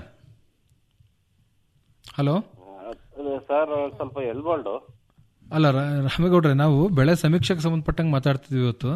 ಹಲೋ ಸರ್ ಸ್ವಲ್ಪ ಎಲ್ಬೋಲ್ಡು ಅಲ್ಲ ರಾ- ರಾಮೇಗೌಡ್ರೆ ನಾವು ಬೆಳೆ ಸಮೀಕ್ಷೆಗೆ ಸಂಬಂಧಪಟ್ಟಂಗೆ ಮಾತಾಡ್ತಿದ್ವಿ ಇವತ್ತು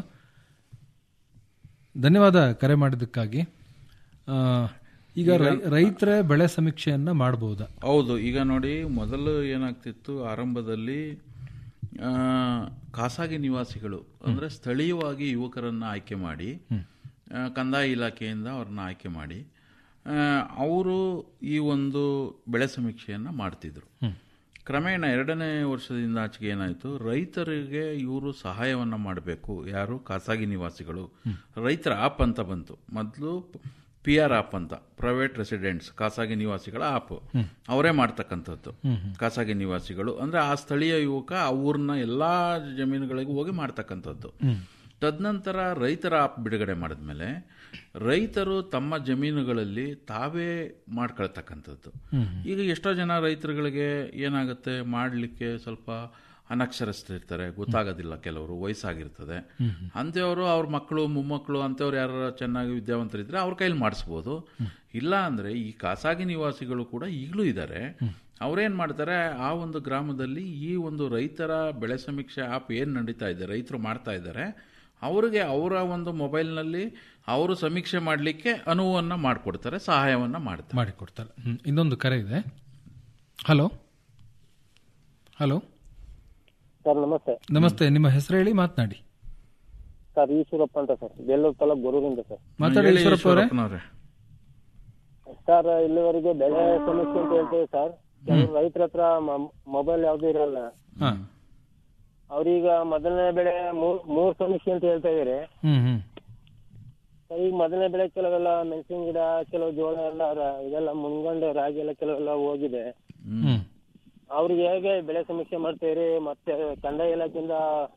ಧನ್ಯವಾದ ಕರೆ ಮಾಡಿದ್ದಕ್ಕಾಗಿ ಆ, ಈಗ ರೈ- ರೈತರೇ ಬೆಳೆ ಸಮೀಕ್ಷೆಯನ್ನ ಮಾಡಬಹುದಾ ಹೌದು ಈಗ ನೋಡಿ ಮೊದಲು ಏನಾಗ್ತಿತ್ತು ಆರಂಭದಲ್ಲಿ ಆ, ಖಾಸಗಿ ನಿವಾಸಿಗಳು ಅಂದ್ರೆ ಸ್ಥಳೀಯವಾಗಿ ಯುವಕರನ್ನ ಆಯ್ಕೆ ಮಾಡಿ ಆ, ಕಂದಾಯ ಇಲಾಖೆಯಿಂದ ಅವ್ರನ್ನ ಆಯ್ಕೆ ಮಾಡಿ ಅವರು ಈ ಒಂದು ಬೆಳೆ ಸಮೀಕ್ಷೆಯನ್ನ ಮಾಡ್ತಿದ್ರು ಕ್ರಮೇಣ ಎರಡನೇ ವರ್ಷದಿಂದ ಆಚೆಗೆ ಏನಾಯಿತು ರೈತರಿಗೆ ಇವರು ಸಹಾಯವನ್ನ ಮಾಡಬೇಕು ಯಾರು ಖಾಸಗಿ ನಿವಾಸಿಗಳು ರೈತರ ಆಪ್ ಅಂತ ಬಂತು ಮೊದಲು ಪಿ ಆರ್ ಆಪ್ ಅಂತ ಪ್ರೈವೇಟ್ ರೆಸಿಡೆಂಟ್ಸ್ ಖಾಸಗಿ ನಿವಾಸಿಗಳ ಆಪ್ ಅವರೇ ಮಾಡ್ತಕ್ಕಂಥದ್ದು ಖಾಸಗಿ ನಿವಾಸಿಗಳು ಅಂದ್ರೆ ಆ ಸ್ಥಳೀಯ ಯುವಕ ಆ ಊರಿನ ಎಲ್ಲಾ ಜಮೀನುಗಳಿಗೂ ಹೋಗಿ ಮಾಡ್ತಕ್ಕಂಥದ್ದು ತದನಂತರ ರೈತರ ಆಪ್ ಬಿಡುಗಡೆ ಮಾಡಿದ್ಮೇಲೆ ರೈತರು ತಮ್ಮ ಜಮೀನುಗಳಲ್ಲಿ ತಾವೇ ಮಾಡ್ಕೊಳ್ತಕ್ಕಂಥದ್ದು ಈಗ ಎಷ್ಟೋ ಜನ ರೈತರುಗಳಿಗೆ ಏನಾಗುತ್ತೆ ಮಾಡಲಿಕ್ಕೆ ಸ್ವಲ್ಪ ಅನಕ್ಷರಸ್ಥರಿರ್ತಾರೆ ಗೊತ್ತಾಗೋದಿಲ್ಲ ಕೆಲವರು ವಯಸ್ಸಾಗಿರ್ತದೆ ಅಂಥವ್ರು ಅವ್ರ ಮಕ್ಕಳು ಮೊಮ್ಮಕ್ಕಳು ಅಂಥವ್ರು ಯಾರು ಚೆನ್ನಾಗಿ ವಿದ್ಯಾವಂತರಿದ್ರೆ ಅವ್ರ ಕೈಲಿ ಮಾಡಿಸ್ಬೋದು ಇಲ್ಲ ಅಂದ್ರೆ ಈ ಖಾಸಗಿ ನಿವಾಸಿಗಳು ಕೂಡ ಈಗಲೂ ಇದ್ದಾರೆ ಅವ್ರೇನ್ ಮಾಡ್ತಾರೆ ಆ ಒಂದು ಗ್ರಾಮದಲ್ಲಿ ಈ ಒಂದು ರೈತರ ಬೆಳೆ ಸಮೀಕ್ಷೆ ಆಪ್ ಏನ್ ನಡೀತಾ ಇದೆ ರೈತರು ಮಾಡ್ತಾ ಇದ್ದಾರೆ ಅವರಿಗೆ ಅವರ ಒಂದು ಮೊಬೈಲ್ನಲ್ಲಿ ಅವರು ಸಮೀಕ್ಷೆ ಮಾಡಲಿಕ್ಕೆ ಅನುವನ್ನ ಮಾಡಿಕೊಡ್ತಾರೆ ಸಹಾಯವನ್ನ ಮಾಡ್ತಾರೆ ಮಾಡಿಕೊಡ್ತಾರೆ ಹ್ಮ್. ಇನ್ನೊಂದು ಕರೆ ಇದೆ ಹಲೋ ಹಲೋ ಸರ್ ನಮಸ್ತೆ ನಮಸ್ತೆ ನಿಮ್ಮ ಹೆಸರು ಹೇಳಿ ಮಾತನಾಡಿ ಸರ್ ಈಶ್ವರಪ್ಪ ಅಂತ ಸರ್ ಬೇಲೂರು ತಾಲೂಕು ಗೊರೂರಿಂದ ಸರ್ ಮಾತಾಡಿ ಹೇಳಿ ಈಶ್ವರಪ್ಪ ಅವರೇ ಈಶ್ವರಪ್ಪನವ್ರೆ. ಸರ್ ಇಲ್ಲಿವರೆಗೆ ಬೆಳೆ ಸಮಸ್ಯೆ ಅಂತ ಹೇಳ್ತೇವೆ ಸರ್ ಕೆಲವು ರೈತರ ಹತ್ರ ಮೊಬೈಲ್ ಯಾವ್ದು ಇರಲ್ಲ ಹಾ ಅವ್ರೀಗ ಮೊದಲನೇ ಬೆಳೆ ಮೂರ್ ಮೂರ್ ಸಮೀಕ್ಷೆ ಅಂತ ಹೇಳ್ತಾ ಇದಾರೆ ಹ್ಮ್ ಹ್ಮ್ ಸರ್, ಈಗ ಮೊದಲನೇ ಬೆಳೆ ಕೆಲವೆಲ್ಲ ಮೆಣಸಿನ ಗಿಡ ಕೆಲವು ಜೋಳ ಎಲ್ಲ ರ- ಇದೆಲ್ಲ ಮುನ್ಗೊಂಡು ರಾಗಿ ಎಲ್ಲ ಕೆಲವೆಲ್ಲ ಹೋಗಿದೆ ಹ್ಮ್ ಅವ್ರಿಗೆ ಹೇಗೆ ಬೆಳೆ ಸಮೀಕ್ಷೆ ಮಾಡ್ತೀರಿ ಮತ್ತೆ ಕಂದಾಯ ಇಲಾಖೆಯಿಂದ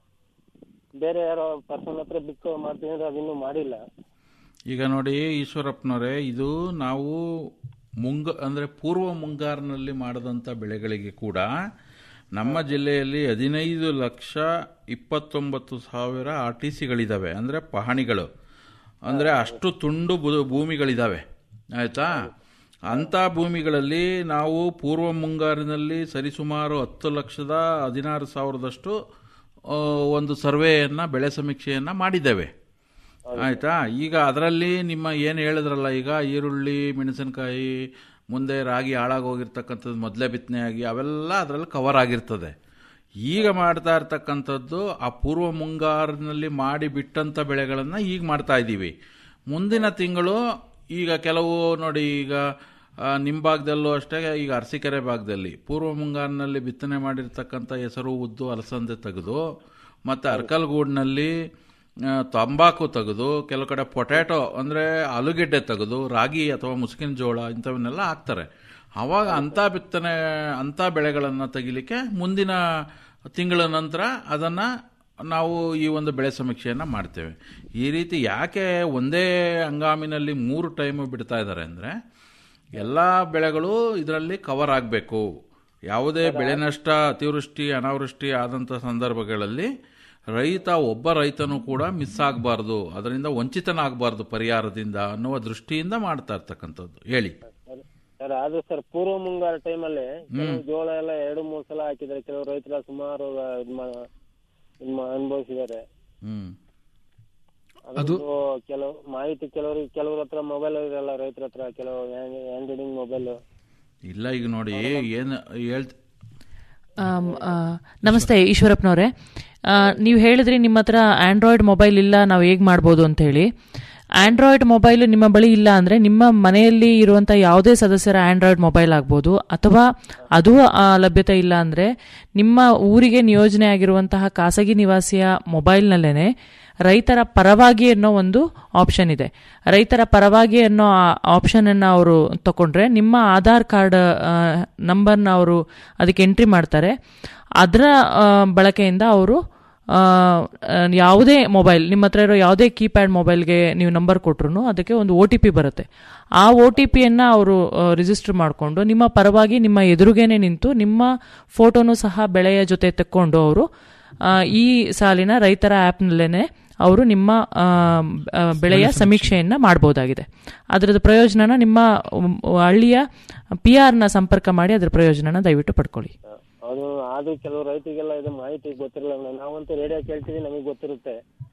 ಬೇರೆ ಯಾರೋ ಪರ್ಸನ್ ಹತ್ರ ಬಿಟ್ಟು ಮಾಡ್ತೀವಿ ಅಂದ್ರೆ ಅದಿನ್ನೂ ಮಾಡಿಲ್ಲ ಈಗ ನೋಡಿ ಈಶ್ವರಪ್ಪನವರೇ ಇದು ನಾವು ಮುಂಗ ಅಂದ್ರೆ ಪೂರ್ವ ಮುಂಗಾರಿನಲ್ಲಿ ಮಾಡದಂತ ಬೆಳೆಗಳಿಗೆ ಕೂಡ ನಮ್ಮ ಜಿಲ್ಲೆಯಲ್ಲಿ ಹದಿನೈದು ಲಕ್ಷ ಇಪ್ಪತ್ತೊಂಬತ್ತು ಸಾವಿರ ಆರ್ ಟಿ ಸಿಗಳಿದಾವೆ ಅಂದ್ರೆ ಪಹಣಿಗಳು ಅಂದ್ರೆ ಅಷ್ಟು ತುಂಡು ಬು- ಭೂಮಿಗಳಿದಾವೆ ಆಯ್ತಾ ಅಂತ ಭೂಮಿಗಳಲ್ಲಿ ನಾವು ಪೂರ್ವ ಮುಂಗಾರಿನಲ್ಲಿ ಸರಿಸುಮಾರು ಹತ್ತು ಲಕ್ಷದ ಹದಿನಾರು ಸಾವಿರದಷ್ಟು ಆ, ಒಂದು ಸರ್ವೆಯನ್ನ ಬೆಳೆ ಸಮೀಕ್ಷೆಯನ್ನ ಮಾಡಿದ್ದೇವೆ ಆಯ್ತಾ ಈಗ ಅದರಲ್ಲಿ ನಿಮ್ಮ ಏನು ಹೇಳಿದ್ರಲ್ಲ ಈಗ ಈರುಳ್ಳಿ ಮೆಣಸಿನಕಾಯಿ ಮುಂದೆ ರಾಗಿ ಹಾಳಾಗೋಗಿರ್ತಕ್ಕಂಥದ್ದು ಮೊದಲೇ ಬಿತ್ತನೆಯಾಗಿ ಅವೆಲ್ಲ ಅದರಲ್ಲಿ ಕವರ್ ಆಗಿರ್ತದೆ ಈಗ ಮಾಡ್ತಾ ಇರ್ತಕ್ಕಂಥದ್ದು ಆ ಪೂರ್ವ ಮುಂಗಾರಿನಲ್ಲಿ ಮಾಡಿ ಬಿಟ್ಟಂಥ ಬೆಳೆಗಳನ್ನು ಈಗ ಮಾಡ್ತಾ ಇದ್ದೀವಿ ಮುಂದಿನ ತಿಂಗಳು ಈಗ ಕೆಲವು ನೋಡಿ ಈಗ ಆ, ನಿಮ್ಮ ಭಾಗದಲ್ಲೂ ಅಷ್ಟೇ ಈಗ ಅರಸೀಕೆರೆ ಭಾಗದಲ್ಲಿ ಪೂರ್ವ ಮುಂಗಾರಿನಲ್ಲಿ ಬಿತ್ತನೆ ಮಾಡಿರ್ತಕ್ಕಂಥ ಹೆಸರು ಉದ್ದು ಅಲಸಂದೆ ತೆಗೆದು ಮತ್ತು ಅರ್ಕಲ್ಗೂಡ್ನಲ್ಲಿ ಆ, ತಂಬಾಕು ತೆಗೆದು ಕೆಲವು ಕಡೆ ಪೊಟ್ಯಾಟೊ ಅಂದರೆ ಆಲೂಗೆಡ್ಡೆ ತೆಗೆದು ರಾಗಿ ಅಥವಾ ಮುಸುಕಿನ ಜೋಳ ಇಂಥವನ್ನೆಲ್ಲ ಹಾಕ್ತಾರೆ ಆವಾಗ ಅಂಥ ಬಿತ್ತನೆ ಅಂಥ ಬೆಳೆಗಳನ್ನು ತೆಗಿಲಿಕ್ಕೆ ಮುಂದಿನ ತಿಂಗಳ ನಂತರ ಅದನ್ನು ನಾವು ಈ ಒಂದು ಬೆಳೆ ಸಮೀಕ್ಷೆಯನ್ನು ಮಾಡ್ತೇವೆ ಈ ರೀತಿ ಯಾಕೆ ಒಂದೇ ಹಂಗಾಮಿನಲ್ಲಿ ಮೂರು ಟೈಮು ಬಿಡ್ತಾ ಇದ್ದಾರೆ ಅಂದರೆ ಎಲ್ಲ ಬೆಳೆಗಳು ಇದರಲ್ಲಿ ಕವರ್ ಆಗಬೇಕು ಯಾವುದೇ ಬೆಳೆ ನಷ್ಟ ಅತಿವೃಷ್ಟಿ ಅನಾವೃಷ್ಟಿ ಆದಂಥ ಸಂದರ್ಭಗಳಲ್ಲಿ ರೈತ ಒಬ್ಬ ರೈತನೂ ಕೂಡ ಮಿಸ್ ಆಗಬಾರ್ದು ಅದರಿಂದ ವಂಚಿತನಾಗಬಾರ್ದು ಪರಿಹಾರದಿಂದ ಅನ್ನುವ ದೃಷ್ಟಿಯಿಂದ ಮಾಡ್ತಾ ಇರ್ತಕ್ಕಂಥದ್ದು ಹೇಳಿ ಸರ್ ಆದ್ರೆ ಸರ್ ಪೂರ್ವ ಮುಂಗಾರು ಟೈಮಲ್ಲಿ ಹ್ಮ್. ಕೆಲವು ಜೋಳ ಎಲ್ಲ ಎರಡು ಮೂರು ಸಲ ಹಾಕಿದ್ದಾರೆ ಕೆಲವು ರೈತರ ಸುಮಾರು ಇದ್ ಮಾ- ಇದ್ ಮಾ- ಅನುಭವಿಸಿದ್ದಾರೆ ಹ್ಮ್ ಅದು ಕೆಲವು ಮಾಹಿತಿ ಕೆಲವರಿಗೆ ಕೆಲವ್ರ ಹತ್ರ ಮೊಬೈಲ್ ಇರಲ್ಲ ರೈತರ ಹತ್ರ ಕೆಲವು ಹ್ಯಾಂಡ್ ರೀಡಿಂಗ್ ಮೊಬೈಲ್ ಇಲ್ಲ ಈಗ ನೋಡಿ ಏನು ಹೇಳ್ತ ಆಮ್, ಆ, ನಮಸ್ತೆ ಈಶ್ವರಪ್ಪನವರೇ ನೀವು ಹೇಳಿದ್ರಿ ನಿಮ್ಮ ಹತ್ರ ಆಂಡ್ರಾಯ್ಡ್ ಮೊಬೈಲ್ ಇಲ್ಲ ನಾವು ಹೇಗೆ ಮಾಡ್ಬೋದು ಅಂತ ಹೇಳಿ ಆಂಡ್ರಾಯ್ಡ್ ಮೊಬೈಲ್ ನಿಮ್ಮ ಬಳಿ ಇಲ್ಲ ಅಂದರೆ ನಿಮ್ಮ ಮನೆಯಲ್ಲಿ ಇರುವಂಥ ಯಾವುದೇ ಸದಸ್ಯರ ಆಂಡ್ರಾಯ್ಡ್ ಮೊಬೈಲ್ ಆಗ್ಬೋದು ಅಥವಾ ಅದು ಆ, ಲಭ್ಯತೆ ಇಲ್ಲ ಅಂದರೆ ನಿಮ್ಮ ಊರಿಗೆ ನಿಯೋಜನೆ ಆಗಿರುವಂತಹ ಖಾಸಗಿ ನಿವಾಸಿಯ ಮೊಬೈಲ್ನಲ್ಲೇ ರೈತರ ಪರವಾಗಿ ಅನ್ನೋ ಒಂದು ಆಪ್ಷನ್ ಇದೆ ರೈತರ ಪರವಾಗಿ ಅನ್ನೋ ಆಪ್ಷನ್ ಅನ್ನು ಅವರು ತಗೊಂಡ್ರೆ ನಿಮ್ಮ ಆಧಾರ್ ಕಾರ್ಡ್ ನಂಬರ್ನ ಅವರು ಅದಕ್ಕೆ ಎಂಟ್ರಿ ಮಾಡ್ತಾರೆ ಅದರ ಆ, ಬಳಕೆಯಿಂದ ಅವರು ಆ, ಆ, ಯಾವುದೇ ಮೊಬೈಲ್ ನಿಮ್ಮ ಹತ್ರ ಇರೋ ಯಾವುದೇ ಕೀಪ್ಯಾಡ್ ಮೊಬೈಲ್ಗೆ ನೀವು ನಂಬರ್ ಕೊಟ್ರು ಅದಕ್ಕೆ ಒಂದು ಒ ಟಿ ಪಿ ಬರುತ್ತೆ ಆ ಒ ಟಿ ಪಿಯನ್ನು ಅವರು ರಿಜಿಸ್ಟರ್ ಮಾಡಿಕೊಂಡು ನಿಮ್ಮ ಪರವಾಗಿ ನಿಮ್ಮ ಎದುರುಗೇನೆ ನಿಂತು ನಿಮ್ಮ ಫೋಟೋನು ಸಹ ಬೆಳೆಯ ಜೊತೆ ತೆಕ್ಕೊಂಡು ಅವರು ಆ, ಈ ಸಾಲಿನ ರೈತರ ಆ್ಯಪ್ನಲ್ಲೇ ಅವರು ನಿಮ್ಮ ಆ, ಆ, ಬೆಳೆಯ ಸಮೀಕ್ಷೆಯನ್ನ ಮಾಡಬಹುದಾಗಿದೆ ಅದರದ ಪ್ರಯೋಜನನ ನಿಮ್ಮ ಉಮ್, ಹಳ್ಳಿಯ ಪಿ ಆರ್ನ ಸಂಪರ್ಕ ಮಾಡಿ ಅದರ ಪ್ರಯೋಜನನ ದಯವಿಟ್ಟು ಪಡ್ಕೊಳ್ಳಿ ಅದು ಆದ್ರೂ ಕೆಲವು ರೈತರಿಗೆಲ್ಲ ಇದು ಮಾಹಿತಿ ಗೊತ್ತಿರಲ್ಲ ನಾವಂತೂ ರೇಡಿಯೋ ಕೇಳ್ತೀವಿ ನಮಗೆ ಗೊತ್ತಿರುತ್ತೆ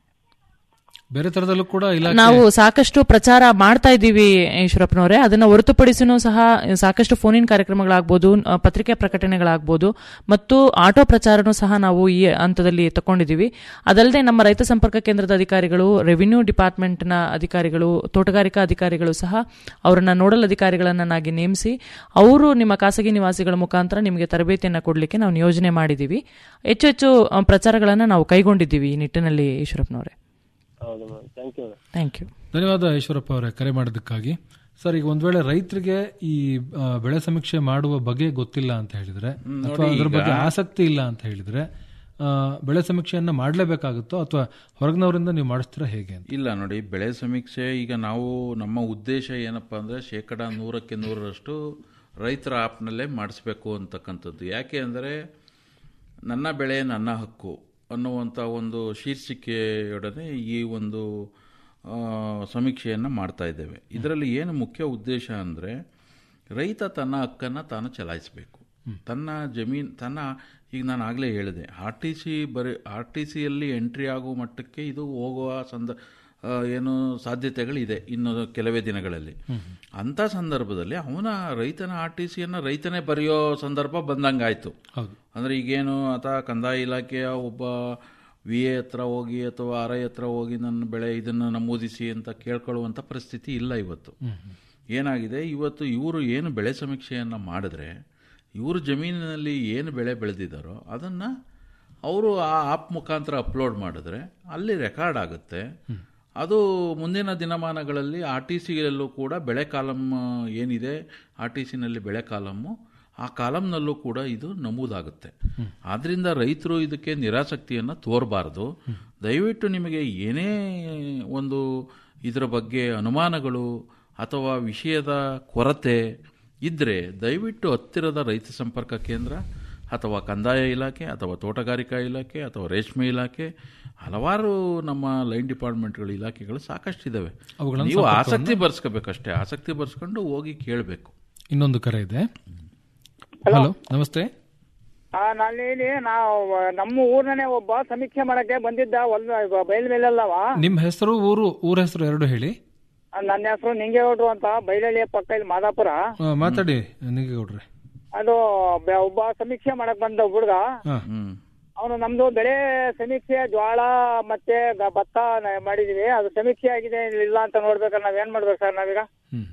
ಬೇರೆ ತರದಲ್ಲೂ ಕೂಡ ಇಲಾಖೆ ನಾವು ಸಾಕಷ್ಟು ಪ್ರಚಾರ ಮಾಡ್ತಾ ಇದ್ದೀವಿ ಈಶ್ವರಪ್ಪನವರೇ ಅದನ್ನ ಹೊರತುಪಡಿಸಿನೂ ಸಹ ಸಾಕಷ್ಟು ಫೋನಿನ್ ಕಾರ್ಯಕ್ರಮಗಳಾಗ್ಬೋದು ಆ, ಪತ್ರಿಕೆ ಪ್ರಕಟಣೆಗಳಾಗ್ಬೋದು ಮತ್ತು ಆಟೋ ಪ್ರಚಾರನೂ ಸಹ ನಾವು ಈ ಹಂತದಲ್ಲಿ ತಗೊಂಡಿದ್ದೀವಿ ಅದಲ್ಲದೆ ನಮ್ಮ ರೈತ ಸಂಪರ್ಕ ಕೇಂದ್ರದ ಅಧಿಕಾರಿಗಳು ರೆವಿನ್ಯೂ ಡಿಪಾರ್ಟ್ಮೆಂಟ್ನ ಅಧಿಕಾರಿಗಳು ತೋಟಗಾರಿಕಾ ಅಧಿಕಾರಿಗಳು ಸಹ ಅವರನ್ನ ನೋಡಲ್ ಅಧಿಕಾರಿಗಳನ್ನಾಗಿ ನೇಮಿಸಿ ಅವರು ನಿಮ್ಮ ಖಾಸಗಿ ನಿವಾಸಿಗಳ ಮುಖಾಂತರ ನಿಮಗೆ ತರಬೇತಿಯನ್ನು ಕೊಡಲಿಕ್ಕೆ ನಾವು ನಿಯೋಜನೆ ಮಾಡಿದ್ದೀವಿ ಹೆಚ್ಚು ಹೆಚ್ಚು ಆ, ಪ್ರಚಾರಗಳನ್ನು ನಾವು ಕೈಗೊಂಡಿದ್ದೀವಿ ಈ ನಿಟ್ಟಿನಲ್ಲಿ ಈಶ್ವರಪ್ಪನವರೇ ಹೌದು madam thank you thank you ಧನ್ಯವಾದ ಈಶ್ವರಪ್ಪ ಅವರೇ ಕರೆ ಮಾಡೋದಕ್ಕಾಗಿ ಸರ್ ಈಗ ಒಂದ್ ವೇಳೆ ರೈತರಿಗೆ ಈ ಆ, ಬೆಳೆ ಸಮೀಕ್ಷೆ ಮಾಡುವ ಬಗ್ಗೆ ಗೊತ್ತಿಲ್ಲ ಅಂತ ಹೇಳಿದ್ರೆ ಹ್ಮ್, ಅಥವಾ ನೋಡಿ ಅದ್ರ ಈಗ- ಬಗ್ಗೆ ಆಸಕ್ತಿ ಇಲ್ಲ ಅಂತ ಹೇಳಿದ್ರೆ ಆ, ಬೆಳೆ ಸಮೀಕ್ಷೆಯನ್ನ ಮಾಡಲೇಬೇಕಾಗುತ್ತೋ ಅಥವಾ ಹೊರಗಿನವರಿಂದ ನೀವು ಮಾಡಿಸ್ತೀರಾ ಹೇಗೆ ಅಂತ ಇಲ್ಲ ನೋಡಿ ಬೆಳೆ ಸಮೀಕ್ಷೆ ಈಗ ನಾವು ನಮ್ಮ ಉದ್ದೇಶ ಏನಪ್ಪ ಅಂದರೆ ಶೇಕಡ ನೂರಕ್ಕೆ ನೂರರಷ್ಟು ರೈತರ ಆ್ಯಪ್ನಲ್ಲೇ ಮಾಡಿಸ್ಬೇಕು ಅಂತಕ್ಕಂಥದ್ದು ಯಾಕೆ ಅಂದರೆ ನನ್ನ ಬೆಳೆ ನನ್ನ ಹಕ್ಕು ಅನ್ನುವಂಥ ಒಂದು ಶೀರ್ಷಿಕೆಯೊಡನೆ ಈ ಒಂದು ಆ, ಸಮೀಕ್ಷೆಯನ್ನು ಮಾಡ್ತಾ ಇದ್ದೇವೆ ಇದರಲ್ಲಿ ಏನು ಮುಖ್ಯ ಉದ್ದೇಶ ಅಂದರೆ ರೈತ ತನ್ನ ಹಕ್ಕನ್ನು ತಾನು ಚಲಾಯಿಸಬೇಕು ತನ್ನ ಜಮೀನು ತನ್ನ ಈಗ ನಾನು ಆಗಲೇ ಹೇಳಿದೆ ಆರ್ ಟಿ ಸಿ ಬರೀ ಆರ್ ಟಿ ಸಿಯಲ್ಲಿ ಎಂಟ್ರಿ ಆಗುವ ಮಟ್ಟಕ್ಕೆ ಇದು ಹೋಗುವ ಸಂದ ಆ, ಏನು ಸಾಧ್ಯತೆಗಳಿದೆ ಇನ್ನು ಕೆಲವೇ ದಿನಗಳಲ್ಲಿ ಅಂಥ ಸಂದರ್ಭದಲ್ಲಿ ಅವನ ರೈತನ ಆರ್ ಟಿ ಸಿಯನ್ನು ರೈತನೇ ಬರೆಯೋ ಸಂದರ್ಭ ಬಂದಂಗಾಯ್ತು ಹೌದು ಅಂದರೆ ಈಗೇನು ಆತ ಕಂದಾಯ ಇಲಾಖೆಯ ಒಬ್ಬ ವಿ ಎ ಹತ್ರ ಹೋಗಿ ಅಥವಾ ಆರ್ ಐ ಹತ್ರ ಹೋಗಿ ನನ್ನ ಬೆಳೆ ಇದನ್ನು ನಮೂದಿಸಿ ಅಂತ ಕೇಳ್ಕೊಳ್ಳುವಂಥ ಪರಿಸ್ಥಿತಿ ಇಲ್ಲ ಇವತ್ತು ಏನಾಗಿದೆ ಇವತ್ತು ಇವರು ಏನು ಬೆಳೆ ಸಮೀಕ್ಷೆಯನ್ನು ಮಾಡಿದ್ರೆ ಇವರು ಜಮೀನಿನಲ್ಲಿ ಏನು ಬೆಳೆ ಬೆಳೆದಿದ್ದಾರೋ ಅದನ್ನು ಅವರು ಆ ಆಪ್ ಮುಖಾಂತರ ಅಪ್ಲೋಡ್ ಮಾಡಿದ್ರೆ ಅಲ್ಲಿ ರೆಕಾರ್ಡ್ ಆಗುತ್ತೆ ಅದು ಮುಂದಿನ ದಿನಮಾನಗಳಲ್ಲಿ ಆರ್ ಟಿ ಸಿಯಲ್ಲೂ ಕೂಡ ಬೆಳೆ ಕಾಲಮ್ ಏನಿದೆ ಆರ್ ಟಿ ಸಿನಲ್ಲಿ ಬೆಳೆ ಕಾಲಮ್ಮು ಆ ಕಾಲಮ್ನಲ್ಲೂ ಕೂಡ ಇದು ನಮೂದಾಗುತ್ತೆ ಆದ್ರಿಂದ ರೈತರು ಇದಕ್ಕೆ ನಿರಾಸಕ್ತಿಯನ್ನು ತೋರಬಾರ್ದು ದಯವಿಟ್ಟು ನಿಮಗೆ ಏನೇ ಒಂದು ಇದರ ಬಗ್ಗೆ ಅನುಮಾನಗಳು ಅಥವಾ ವಿಷಯದ ಕೊರತೆ ಇದ್ದರೆ ದಯವಿಟ್ಟು ಹತ್ತಿರದ ರೈತ ಸಂಪರ್ಕ ಕೇಂದ್ರ ಅಥವಾ ಕಂದಾಯ ಇಲಾಖೆ ಅಥವಾ ತೋಟಗಾರಿಕಾ ಇಲಾಖೆ ಅಥವಾ ರೇಷ್ಮೆ ಇಲಾಖೆ ಹಲವಾರು ನಮ್ಮ ಲೈನ್ ಡಿಪಾರ್ಟ್ಮೆಂಟ್ಗಳ ಇಲಾಖೆಗಳು ಸಾಕಷ್ಟಿದ್ದಾವೆ ಅವುಗಳನ್ನು ನೀವು ಸಂಪರ್ಕವನ್ನು- ಆಸಕ್ತಿ ಬರ್ಸ್ಕೋಬೇಕಷ್ಟೇ ಆಸಕ್ತಿ ಬರ್ಸ್ಕೊಂಡು ಹೋಗಿ ಕೇಳಬೇಕು ಇನ್ನೊಂದು ಕರೆ ಇದೆ ಹಲೋ ನಮಸ್ತೆ ಆ ನಾನೇನಿ ನಾವು ನಮ್ಮ ಊರ್ನೇ ಒಬ್ಬ ಸಮೀಕ್ಷೆ ಮಾಡಕ್ಕೆ ಬಂದಿದ್ದ ಹೊಲ ಬಯಲ್ ಮೇಲೆಲ್ಲವ ನಿಮ್ಮ ಹೆಸರು ಊರು ಊರ ಹೆಸರು ಎರಡು ಹೇಳಿ ನನ್ನ ಹೆಸರು ನಿಂಗೇಗೌಡ್ರು ಅಂತ ಬೈಲಳ್ಳಿಯ ಪಕ್ಕ ಇಲ್ಲಿ ಮಾದಾಪುರ ಆ, ಮಾತಾಡಿ ನಿಂಗೇಗೌಡ್ರೆ ಅದು ಬ- ಒಬ್ಬ ಸಮೀಕ್ಷೆ ಮಾಡಕ್ ಬಂದ ಹುಡುಗ ಹಾ. ಅವನು ನಮ್ದು ಬೆಳೆ ಸಮೀಕ್ಷೆ ಜ್ವಾಳ ಮತ್ತೆ ಗ- ಭತ್ತ ನ- ಮಾಡಿದೀವಿ ಅದು ಸಮೀಕ್ಷೆ ಆಗಿದೆ ಇಲ್ಲ ಅಂತ ನೋಡ್ಬೇಕಾದ್ರೆ ನಾವ್ ಏನ್ ಮಾಡ್ಬೇಕು ಸರ್ ನಾವೀಗ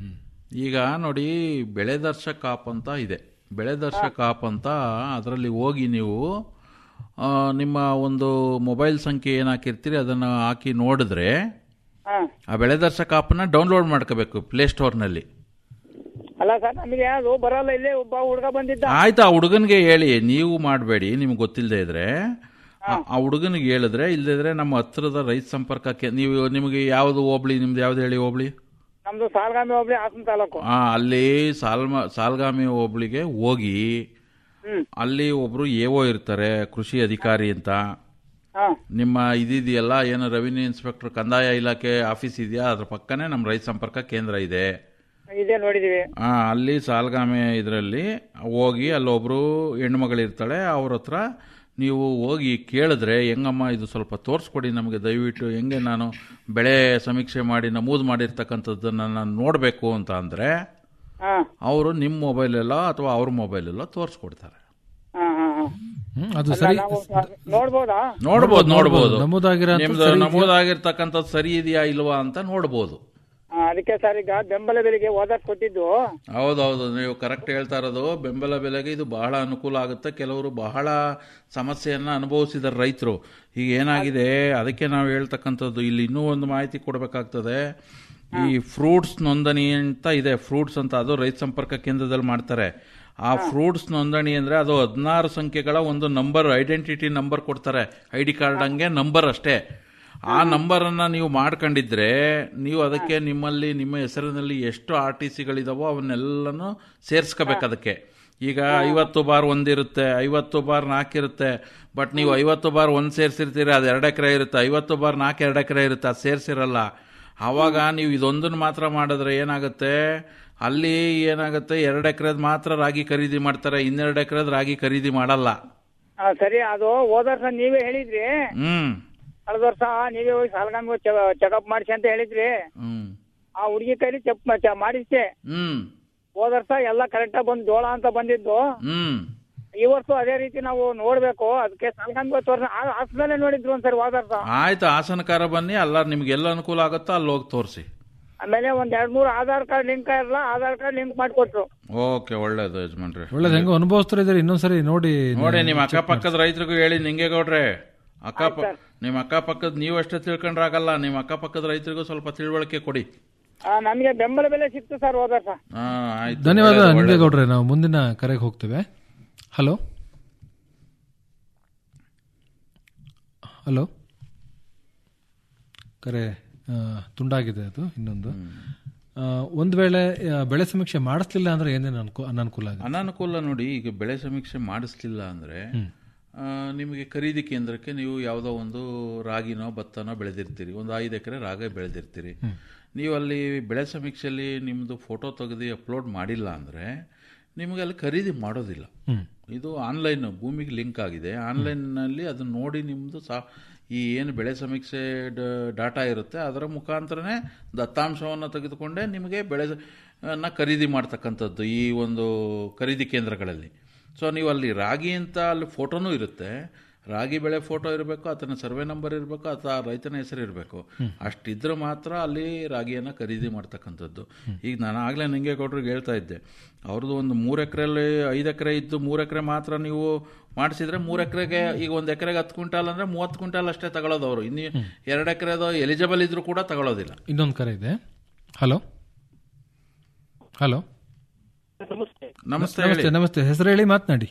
ಈಗ ನೋಡಿ ಬೆಳೆದರ್ಶಕ ಆಪ್ ಅಂತ ಇದೆ ಬೆಳೆದರ್ಶಕ ಆಪ್ ಅಂತ ಅದರಲ್ಲಿ ಹೋಗಿ ನೀವು ಆ, ನಿಮ್ಮ ಒಂದು ಮೊಬೈಲ್ ಸಂಖ್ಯೆ ಏನು ಹಾಕಿರ್ತೀರಿ ಅದನ್ನು ಹಾಕಿ ನೋಡಿದ್ರೆ ಹಾ ಆ ಬೆಳೆದರ್ಶಕ ಆಪ್ನ ಡೌನ್ಲೋಡ್ ಮಾಡ್ಕೋಬೇಕು ಪ್ಲೇಸ್ಟೋರ್ನಲ್ಲಿ ಅಲ್ಲ ಸರ್ ನಮಗೆ ಅದು ಬರಲ್ಲ ಇಲ್ಲೇ ಒಬ್ಬ ಹುಡುಗ ಬಂದಿದ್ದ ಆಯ್ತು ಆ ಹುಡುಗನಿಗೆ ಹೇಳಿ ನೀವು ಮಾಡಬೇಡಿ ನಿಮ್ಗೆ ಗೊತ್ತಿಲ್ಲದೆ ಇದ್ರೆ ಆ- ಆ ಹುಡುಗನಿಗೆ ಹೇಳಿದ್ರೆ ಇಲ್ಲದಿದ್ರೆ ನಮ್ಮ ಹತ್ತಿರದ ರೈತ ಸಂಪರ್ಕಕ್ಕೆ ನೀವು ನಿಮಗೆ ಯಾವುದು ಹೋಬಳಿ ನಿಮ್ದು ಯಾವ್ದು ಹೇಳಿ ಹೋಬಳಿ ನಮ್ದು ಸಾಲ್ಗಾಮಿ ಹೋಬ್ಳಿ ಹಾಸನ ತಾಲೂಕು ಆ, ಅಲ್ಲಿ ಸಾಲ್ಮ ಸಾಲ್ಗಾಮಿ ಹೋಬಳಿಗೆ ಹೋಗಿ ಹ್ಮ್ ಅಲ್ಲಿ ಒಬ್ರು ಎಒ ಇರ್ತಾರೆ ಕೃಷಿ ಅಧಿಕಾರಿ ಅಂತ ಹಾ ನಿಮ್ಮ ಇದಿದೆಯಲ್ಲ ಏನು ರೆವಿನ್ಯೂ ಇನ್ಸ್ಪೆಕ್ಟರ್ ಕಂದಾಯ ಇಲಾಖೆ ಆಫೀಸ್ ಇದೆಯಾ ಅದ್ರ ಪಕ್ಕನೇ ನಮ್ಮ ರೈತ ಸಂಪರ್ಕ ಕೇಂದ್ರ ಇದೆ ಇದೇ ನೋಡಿದೀವಿ ಆ, ಅಲ್ಲಿ ಸಾಲ್ಗಾಮೆ ಇದರಲ್ಲಿ ಹೋಗಿ ಅಲ್ಲೊಬ್ರು ಹೆಣ್ಮಗಳಿರ್ತಾಳೆ ಅವ್ರ ಹತ್ರ ನೀವು ಹೋಗಿ ಕೇಳಿದ್ರೆ ಹೆಂಗಮ್ಮ ಇದು ಸ್ವಲ್ಪ ತೋರಿಸ್ಕೊಡಿ ನಮಗೆ ದಯವಿಟ್ಟು ಹೆಂಗೆ ನಾನು ಬೆಳೆ ಸಮೀಕ್ಷೆ ಮಾಡಿ ನಮೂದು ಮಾಡಿರ್ತಕ್ಕಂಥದ್ದನ್ನು ನಾನು ನೋಡಬೇಕು ಅಂತ ಅಂದರೆ ಹಾ ಅವರು ನಿಮ್ಮ ಮೊಬೈಲ್ ಎಲ್ಲ ಅಥವಾ ಅವ್ರ ಮೊಬೈಲ್ ಎಲ್ಲ ತೋರಿಸ್ಕೊಡ್ತಾರೆ ಹಾ ಹಾ ಹಾ ಹ್ಮ್, ಅದು ಅಲ್ಲ, ಸರಿ ನಾವು ನೋಡ್ಬೋದಾ ನೋಡ್ಬೋದು ನೋಡ್ಬೋದು ನಮೂದಾಗಿರೋಂಥದ್ದು ನಿಮ್ದು ಸರಿ ಇದೆಯಾ? ನಮೂದಾಗಿರ್ತಕ್ಕಂಥದ್ದು ಸರಿ ಇದೆಯಾ ಇಲ್ವಾ ಅಂತ ನೋಡ್ಬೋದು ಆ, ಅದಕ್ಕೆ ಸರ್ ಈಗ ಬೆಂಬಲ ಬೆಲೆಗೆ ಓದರ್ ಕೊಟ್ಟಿದ್ದು ಹೌದೌದು ನೀವು ಕರೆಕ್ಟ್ ಹೇಳ್ತಾ ಇರೋದು ಬೆಂಬಲ ಬೆಲೆಗೆ ಇದು ಬಹಳ ಅನುಕೂಲ ಆಗುತ್ತೆ ಕೆಲವರು ಬಹಳ ಸಮಸ್ಯೆಯನ್ನ ಅನುಭವಿಸಿದ್ದಾರೆ ರೈತರು ಈಗ ಏನಾಗಿದೆ ಅದಕ್ಕೆ ನಾವು ಹೇಳ್ತಕ್ಕಂಥದ್ದು ಇಲ್ಲಿ ಇನ್ನೂ ಒಂದು ಮಾಹಿತಿ ಕೊಡಬೇಕಾಗ್ತದೆ ಈ ಫ್ರೂಟ್ಸ್ ನೋಂದಣಿ ಅಂತ ಇದೆ ಫ್ರೂಟ್ಸ್ ಅಂತ ಅದು ರೈತ ಸಂಪರ್ಕ ಕೇಂದ್ರದಲ್ಲಿ ಮಾಡ್ತಾರೆ ಆ ಫ್ರೂಟ್ಸ್ ನೋಂದಣಿ ಅಂದ್ರೆ ಅದು ಹದಿನಾರು ಸಂಖ್ಯೆಗಳ ಒಂದು ನಂಬರ್ ಐಡೆಂಟಿಟಿ ನಂಬರ್ ಕೊಡ್ತಾರೆ ಐ ಡಿ ಕಾರ್ಡ್ ಹಂಗೆ ನಂಬರ್ ಅಷ್ಟೇ ಆ ನಂಬರ್ ಅನ್ನ ನೀವು ಮಾಡ್ಕೊಂಡಿದ್ರೆ ನೀವು ಅದಕ್ಕೆ ನಿಮ್ಮಲ್ಲಿ ನಿಮ್ಮ ಹೆಸರಿನಲ್ಲಿ ಎಷ್ಟು ಆರ್ ಟಿ ಸಿಗಳಿದಾವೋ ಅವನ್ನೆಲ್ಲನೂ ಸೇರ್ಸ್ಕೋಬೇಕು ಅದಕ್ಕೆ ಈಗ ಐವತ್ತು ಬಾರ್ ಒಂದಿರುತ್ತೆ ಐವತ್ತು ಬಾರ್ ನಾಲ್ಕಿರುತ್ತೆ ಬಟ್ ನೀವು ಐವತ್ತು ಬಾರ್ ಒಂದು ಸೇರಿಸಿರ್ತೀರಿ ಅದು ಎರಡು ಎಕರೆ ಇರುತ್ತೆ ಐವತ್ತು ಬಾರ್ ನಾಲ್ಕು ಎರಡು ಎಕರೆ ಇರುತ್ತೆ ಅದು ಸೇರಿಸಿರಲ್ಲ ಆವಾಗ ನೀವು ಇದೊಂದನ್ನು ಮಾತ್ರ ಮಾಡಿದ್ರೆ ಏನಾಗುತ್ತೆ ಅಲ್ಲಿ ಏನಾಗುತ್ತೆ ಎರಡು ಎಕರೆದ್ ಮಾತ್ರ ರಾಗಿ ಖರೀದಿ ಮಾಡ್ತಾರೆ ಇನ್ನೆರಡು ಎಕರೆದ್ ರಾಗಿ ಖರೀದಿ ಮಾಡಲ್ಲ ಆ, ಸರಿ ಅದು ಹೋದ ವರ್ಷ ನೀವೇ ಹೇಳಿದ್ರಿ ಹ್ಮ್ ಕಳೆದ ವರ್ಷ ನೀವೇ ಹೋಗಿ ಸಾಲಗಾಮಿಗೆ ಚೆಕಪ್ ಮಾಡಿಸಿ ಅಂತ ಹೇಳಿದ್ರಿ ಹ್ಮ್ ಆ ಹುಡುಗಿ ಕೈಲಿ ಚೆಕ್ ಮಾಡಿಸ್ತೆ ಹ್ಮ್ ಹೋದ ವರ್ಷ ಎಲ್ಲ ಕರೆಕ್ಟಾಗಿ ಬಂದು ಜೋಳ ಅಂತ ಬಂದಿದ್ದು ಹ್ಮ್ ಈ ವರ್ಷ ಅದೇ ರೀತಿ ನಾವು ನೋಡ್ಬೇಕು ಅದಕ್ಕೆ ಸಾಲಗಾಮಿಗೆ ತೋರ್ಸ ಹಾಸ್ಪಿಟಲ್ ನೋಡಿದ್ರು ಒಂದ್ಸರಿ ಹೋದ ವರ್ಷ ಆಯ್ತು ಹಾಸನಕಾರ ಬನ್ನಿ ಅಲ್ಲ ನಿಮ್ಗೆ ಎಲ್ಲ ಅನುಕೂಲ ಆಗುತ್ತೋ ಅಲ್ಲಿ ಹೋಗಿ ತೋರಿಸಿ ಆಮೇಲೆ ಒಂದ್ ಎರಡ್ ಮೂರು ಆಧಾರ್ ಕಾರ್ಡ್ ಲಿಂಕ್ ಇರಲ್ಲ ಆಧಾರ್ ಕಾರ್ಡ್ ಲಿಂಕ್ ಮಾಡಿಕೊಟ್ರು ಓಕೆ ಒಳ್ಳೇದು ಯಜಮಾನ್ರೆ ಒಳ್ಳೇದು ಹೆಂಗೋ ಅನುಭವಿಸ್ತಾರೆ ಇದ್ದಾರೆ ಇನ್ನೊಂದ್ಸರಿ ನೋಡಿ ನೋಡಿ ನಿಮ್ಮ ಅಕ್ಕಪಕ್ಕದ ರೈತರಿಗೂ ಹೇಳಿ ನಿಂಗೆ ಗೌಡ್ರೆ ಅಕ್ಕಪ ನಿಮ್ಮ ಅಕ್ಕಪಕ್ಕದ ನೀವು ಅಷ್ಟೇ ತಿಳ್ಕೊಂಡ್ರೆ ಆಗಲ್ಲ ನಿಮ್ಮ ಅಕ್ಕಪಕ್ಕದ ರೈತರಿಗೂ ಸ್ವಲ್ಪ ತಿಳುವಳಿಕೆ ಕೊಡಿ ಆ, ನಮ್ಗೆ ಬೆಂಬಲ ಬೆಲೆ ಸಿಕ್ತು ಸರ್ ಹೋದ ವರ್ಷ ಹಾ ಆಯ್ತು ಧನ್ಯವಾದ ಒಳ್ಳೇದು, ನಿಮಗೆ ಒಳ್ಳೇದು. ಗೌಡ್ರೆ ನಾವು ಮುಂದಿನ ಕರೆಗೆ ಹೋಗ್ತೇವೆ ಹಲೋ ಹಲೋ ಕರೆ ಆ, ತುಂಡಾಗಿದೆ ಅದು ಇನ್ನೊಂದು ಆ, ಒಂದ್ ವೇಳೆ ಆ, ಬೆಳೆ ಸಮೀಕ್ಷೆ ಮಾಡಿಸ್ಲಿಲ್ಲ ಅಂದ್ರೆ ಏನೇನು ಅನುಕೂ ಅನಾನುಕೂಲ ಆಗುತ್ತೆ ಅನಾನುಕೂಲ ನೋಡಿ ಈಗ ಬೆಳೆ ಸಮೀಕ್ಷೆ ಮಾಡಿಸ್ಲಿಲ್ಲ ಅಂದ್ರೆ ಆ, ನಿಮಗೆ ಖರೀದಿ ಕೇಂದ್ರಕ್ಕೆ ನೀವು ಯಾವುದೋ ಒಂದು ರಾಗಿನೋ ಭತ್ತನೋ ಬೆಳೆದಿರ್ತೀರಿ ಒಂದು ಐದು ಎಕರೆ ರಾಗ ಬೆಳೆದಿರ್ತೀರಿ ನೀವು ಅಲ್ಲಿ ಬೆಳೆ ಸಮೀಕ್ಷೆಯಲ್ಲಿ ನಿಮ್ಮದು ಫೋಟೋ ತೆಗೆದು ಅಪ್ಲೋಡ್ ಮಾಡಿಲ್ಲ ಅಂದರೆ ನಿಮಗೆ ಅಲ್ಲಿ ಖರೀದಿ ಮಾಡೋದಿಲ್ಲ ಹ್ಮ್. ಇದು ಆನ್ಲೈನ್ ಭೂಮಿಗೆ ಲಿಂಕ್ ಆಗಿದೆ ಆನ್ಲೈನ್ನಲ್ಲಿ ಅದನ್ನ ನೋಡಿ ನಿಮ್ಮದು ಸಾ ಈ ಏನು ಬೆಳೆ ಸಮೀಕ್ಷೆ ಡಾಟಾ ಇರುತ್ತೆ ಅದರ ಮುಖಾಂತರನೇ ದತ್ತಾಂಶವನ್ನು ತೆಗೆದುಕೊಂಡೇ ನಿಮಗೆ ಬೆಳೆ ಅನ್ನ ಖರೀದಿ ಮಾಡ್ತಕ್ಕಂಥದ್ದು ಈ ಒಂದು ಖರೀದಿ ಕೇಂದ್ರಗಳಲ್ಲಿ ಸೊ ನೀವು ಅಲ್ಲಿ ರಾಗಿ ಅಂತ ಅಲ್ಲಿ ಫೋಟೋನೂ ಇರುತ್ತೆ ರಾಗಿ ಬೆಳೆ ಫೋಟೋ ಇರಬೇಕು ಆತನ ಸರ್ವೆ ನಂಬರ್ ಇರಬೇಕು ಅಥವಾ ರೈತನ ಹೆಸರು ಇರಬೇಕು ಅಷ್ಟಿದ್ರೆ ಮಾತ್ರ ಅಲ್ಲಿ ರಾಗಿಯನ್ನು ಖರೀದಿ ಮಾಡ್ತಕ್ಕಂಥದ್ದು ಈಗ ನಾನು ಆಗಲೇ ನಿಂಗೆ ಕೊಟ್ರಿಗೆ ಹೇಳ್ತಾ ಇದ್ದೆ ಅವ್ರದ್ದು ಒಂದು ಮೂರು ಎಕರೆಯಲ್ಲಿ ಐದು ಎಕರೆ ಇದ್ದು ಮೂರು ಎಕರೆ ಮಾತ್ರ ನೀವು ಮಾಡಿಸಿದ್ರೆ ಮೂರು ಎಕರೆಗೆ ಈಗ ಒಂದು ಎಕರೆಗೆ ಹತ್ತು ಕ್ವಿಂಟಾಲ್ ಅಂದರೆ ಮೂವತ್ತು ಕ್ವಿಂಟಾಲ್ ಅಷ್ಟೇ ತಗೊಳ್ಳೋದು ಅವರು ಇನ್ನು ಎರಡು ಎಕರೆದು ಎಲಿಜಿಬಲ್ ಇದ್ರೂ ಕೂಡ ತಗೊಳ್ಳೋದಿಲ್ಲ ಇನ್ನೊಂದು ಕರೆ ಇದೆ ಹಲೋ ಹಲೋ ನಮಸ್ತೆ ನಮಸ್ತೆ ನಮಸ್ತೆ ಹೇಳಿ ನಮಸ್ತೆ ಹೆಸರು ಹೇಳಿ ಮಾತನಾಡಿ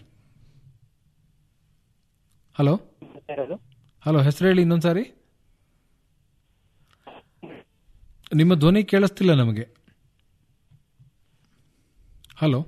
ಹಲೋ ಹಲೋ ಹೆಸರು ಹೇಳಿ ಇನ್ನೊಂದ್ಸಾರಿ ನಿಮ್ಮ ಧ್ವನಿ ಕೇಳಿಸ್ತಿಲ್ಲ ನಮಗೆ ಹಲೋ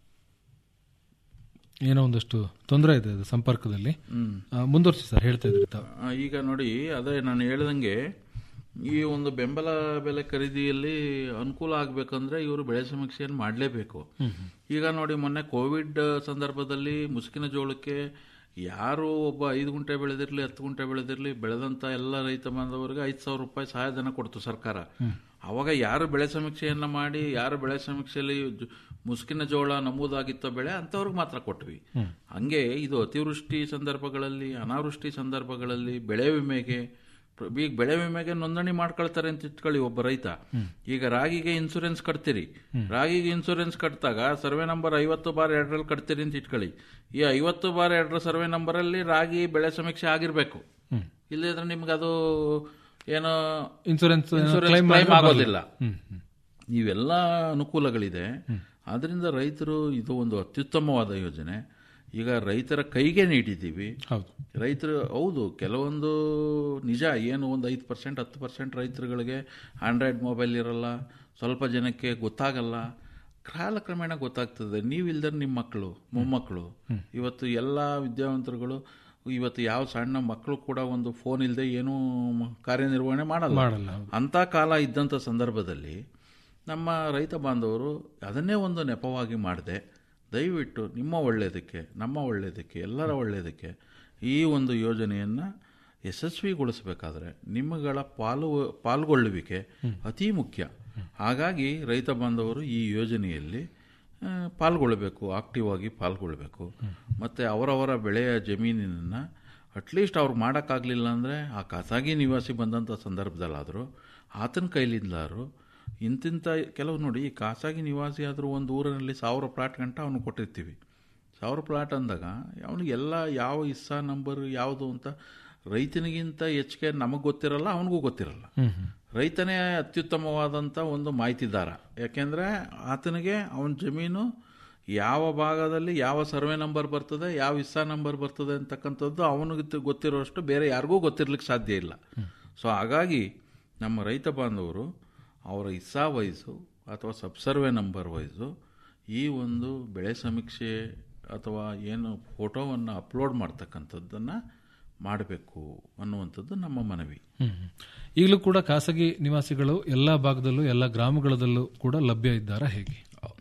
ಏನೋ ಒಂದಷ್ಟು ತೊಂದರೆ ಇದೆ ಅದು ಸಂಪರ್ಕದಲ್ಲಿ ಹ್ಮ್. ಆ, ಮುಂದುವರ್ಸಿ ಸರ್ ಹೇಳ್ತಾ ಇದ್ರಿ ತಾವು ಆ, ಈಗ ನೋಡಿ ಅದೇ ನಾನು ಹೇಳ್ದಂಗೆ ಈ ಒಂದು ಬೆಂಬಲ ಬೆಲೆ ಖರೀದಿಯಲ್ಲಿ ಅನುಕೂಲ ಆಗಬೇಕಂದ್ರೆ ಇವರು ಬೆಳೆ ಸಮೀಕ್ಷೆಯನ್ನು ಮಾಡಲೇಬೇಕು ಈಗ ನೋಡಿ ಮೊನ್ನೆ ಕೋವಿಡ್ ಸಂದರ್ಭದಲ್ಲಿ ಮುಸುಕಿನ ಜೋಳಕ್ಕೆ ಯಾರು ಒಬ್ಬ ಐದು ಗುಂಟೆ ಬೆಳೆದಿರಲಿ ಹತ್ತು ಗುಂಟೆ ಬೆಳೆದಿರಲಿ ಬೆಳೆದಂತ ಎಲ್ಲ ರೈತ ಬಾಂಧವರಿಗೆ ಐದು ಸಾವಿರ ರೂಪಾಯಿ ಸಹಾಯಧನ ಕೊಡ್ತು ಸರ್ಕಾರ ಅವಾಗ ಯಾರು ಬೆಳೆ ಸಮೀಕ್ಷೆಯನ್ನ ಮಾಡಿ ಯಾರು ಬೆಳೆ ಸಮೀಕ್ಷೆಯಲ್ಲಿ ಜೊ- ಮುಸುಕಿನ ಜೋಳ ನಮೂದಾಗಿತ್ತೋ ಬೆಳೆ ಅಂತವ್ರಿಗೆ ಮಾತ್ರ ಕೊಟ್ವಿ ಹಂಗೆ ಇದು ಅತಿವೃಷ್ಟಿ ಸಂದರ್ಭಗಳಲ್ಲಿ ಅನಾವೃಷ್ಟಿ ಸಂದರ್ಭಗಳಲ್ಲಿ ಬೆಳೆ ವಿಮೆಗೆ ಪ್ರ- ಈಗ ಬೆಳೆ ವಿಮೆಗೆ ನೋಂದಣಿ ಮಾಡ್ಕೊಳ್ತಾರೆ ಅಂತ ಇಟ್ಕೊಳ್ಳಿ ಒಬ್ಬ ರೈತ ಈಗ ರಾಗಿಗೆ ಇನ್ಸೂರೆನ್ಸ್ ಕಟ್ತೀರಿ ರಾಗಿಗೆ ಇನ್ಸೂರೆನ್ಸ್ ಕಟ್ಟಿದಾಗ ಸರ್ವೆ ನಂಬರ್ ಐವತ್ತು ಬಾರ್ ಎರಡರಲ್ಲಿ ಕಟ್ತೀರಿ ಅಂತ ಇಟ್ಕೊಳ್ಳಿ ಈ ಐವತ್ತು ಬಾರ್ ಎರಡರ ಸರ್ವೆ ನಂಬರಲ್ಲಿ ರಾಗಿ ಬೆಳೆ ಸಮೀಕ್ಷೆ ಆಗಿರ್ಬೇಕು ಇಲ್ಲದ್ರೆ ನಿಮ್ಗೆ ಅದು ಏನೋ ಇನ್ಸೂರೆನ್ಸ್ ಏನೋ ಇನ್ಸೂರೆನ್ಸ್ claim ಕ್ಲೈಮ್ ಮಾಡಿದ್ರೆ ಆಗೋದಿಲ್ಲ ಹ್ಮ್, ಹ್ಮ್. ಇವೆಲ್ಲ ಅನುಕೂಲಗಳಿದೆ ಅದರಿಂದ ರೈತರು ಇದು ಒಂದು ಅತ್ಯುತ್ತಮವಾದ ಯೋಜನೆ ಈಗ ರೈತರ ಕೈಗೆ ನೀಡಿದ್ದೀವಿ ಹೌದು ರೈತರು ಹೌದು ಕೆಲವೊಂದು ನಿಜ ಏನು ಒಂದು ಐದು ಪರ್ಸೆಂಟ್ ಹತ್ತು ಪರ್ಸೆಂಟ್ ರೈತರುಗಳಿಗೆ ಆಂಡ್ರಾಯ್ಡ್ ಮೊಬೈಲ್ ಇರಲ್ಲ ಸ್ವಲ್ಪ ಜನಕ್ಕೆ ಗೊತ್ತಾಗಲ್ಲ ಕಾಲಕ್ರಮೇಣ ಗೊತ್ತಾಗ್ತದೆ ನೀವಿಲ್ದರೆ ನಿಮ್ಮ ಮಕ್ಕಳು ಮೊಮ್ಮಕ್ಕಳು ಇವತ್ತು ಎಲ್ಲ ವಿದ್ಯಾವಂತರುಗಳು ಇವತ್ತು ಯಾವ ಸಣ್ಣ ಮಕ್ಕಳು ಕೂಡ ಒಂದು ಫೋನ್ ಇಲ್ಲದೆ ಏನೂ ಮ- ಕಾರ್ಯನಿರ್ವಹಣೆ ಮಾಡಲ್ಲ ಮಾಡಲ್ಲ, ಹೌದು. ಅಂಥ ಕಾಲ ಇದ್ದಂಥ ಸಂದರ್ಭದಲ್ಲಿ ನಮ್ಮ ರೈತ ಬಾಂಧವರು ಅದನ್ನೇ ಒಂದು ನೆಪವಾಗಿ ಮಾಡದೆ ದಯವಿಟ್ಟು ನಿಮ್ಮ ಒಳ್ಳೆಯದಕ್ಕೆ ನಮ್ಮ ಒಳ್ಳೆಯದಕ್ಕೆ ಎಲ್ಲರ ಒಳ್ಳೆಯದಕ್ಕೆ ಈ ಒಂದು ಯೋಜನೆಯನ್ನು ಯಶಸ್ವಿಗೊಳಿಸಬೇಕಾದ್ರೆ ನಿಮ್ಮಗಳ ಪಾಲು ಪಾಲ್ಗೊಳ್ಳುವಿಕೆ ಅತಿ ಮುಖ್ಯ ಹಾಗಾಗಿ ರೈತ ಬಾಂಧವರು ಈ ಯೋಜನೆಯಲ್ಲಿ ಆ, ಪಾಲ್ಗೊಳ್ಳಬೇಕು ಆಕ್ಟಿವ್ ಆಗಿ ಪಾಲ್ಗೊಳ್ಳಬೇಕು ಮತ್ತು ಅವರವರ ಬೆಳೆಯ ಜಮೀನಿನನ್ನು ಅಟ್ಲೀಸ್ಟ್ ಅವ್ರು ಮಾಡೋಕ್ಕಾಗಲಿಲ್ಲ ಅಂದರೆ ಆ ಖಾಸಗಿ ನಿವಾಸಿ ಬಂದಂಥ ಸಂದರ್ಭದಲ್ಲಾದರೂ ಆತನ ಕೈಲಿಂದಾದ್ರು ಇಂತಿಂಥ ಕೆಲವು ನೋಡಿ ಈ ಖಾಸಗಿ ನಿವಾಸಿ ಆದರೂ ಒಂದು ಊರಿನಲ್ಲಿ ಸಾವಿರ ಪ್ಲಾಟ್ ಗಂಟ ಅವನು ಕೊಟ್ಟಿರ್ತೀವಿ ಸಾವಿರ ಪ್ಲಾಟ್ ಅಂದಾಗ ಅವನಿಗೆಲ್ಲ ಯಾವ ಇಸ್ಸಾ ನಂಬರ್ ಯಾವುದು ಅಂತ ರೈತನಿಗಿಂತ ಹೆಚ್ಚಿಗೆ ನಮಗೆ ಗೊತ್ತಿರಲ್ಲ ಅವನಿಗೂ ಗೊತ್ತಿರಲ್ಲ ರೈತನೇ ಅತ್ಯುತ್ತಮವಾದಂಥ ಒಂದು ಮಾಹಿತಿದಾರ ಯಾಕೆಂದರೆ ಆತನಿಗೆ ಅವನ ಜಮೀನು ಯಾವ ಭಾಗದಲ್ಲಿ ಯಾವ ಸರ್ವೆ ನಂಬರ್ ಬರ್ತದೆ ಯಾವ ಇಸ್ಸಾ ನಂಬರ್ ಬರ್ತದೆ ಅಂತಕ್ಕಂಥದ್ದು ಅವನಿಗೆ ಗೊತ್ತಿರೋಷ್ಟು ಬೇರೆ ಯಾರಿಗೂ ಗೊತ್ತಿರ್ಲಿಕ್ಕೆ ಸಾಧ್ಯ ಇಲ್ಲ ಸೊ ಹಾಗಾಗಿ ನಮ್ಮ ರೈತ ಬಾಂಧವರು ಅವರ ಇಸ್ಸಾ ವೈಸು ಅಥವಾ ಸಬ್ಸರ್ವೆ ನಂಬರ್ ವೈಸು ಈ ಒಂದು ಬೆಳೆ ಸಮೀಕ್ಷೆ ಅಥವಾ ಏನು ಫೋಟೋವನ್ನು ಅಪ್ಲೋಡ್ ಮಾಡ್ತಕ್ಕಂಥದ್ದನ್ನು ಮಾಡಬೇಕು ಅನ್ನುವಂಥದ್ದು ನಮ್ಮ ಮನವಿ ಹ್ಮ್. ಈಗಲೂ ಕೂಡ ಖಾಸಗಿ ನಿವಾಸಿಗಳು ಎಲ್ಲಾ ಭಾಗದಲ್ಲೂ ಎಲ್ಲ ಗ್ರಾಮಗಳಲ್ಲೂ ಕೂಡ ಲಭ್ಯ ಇದ್ದಾರಾ ಹೇಗೆ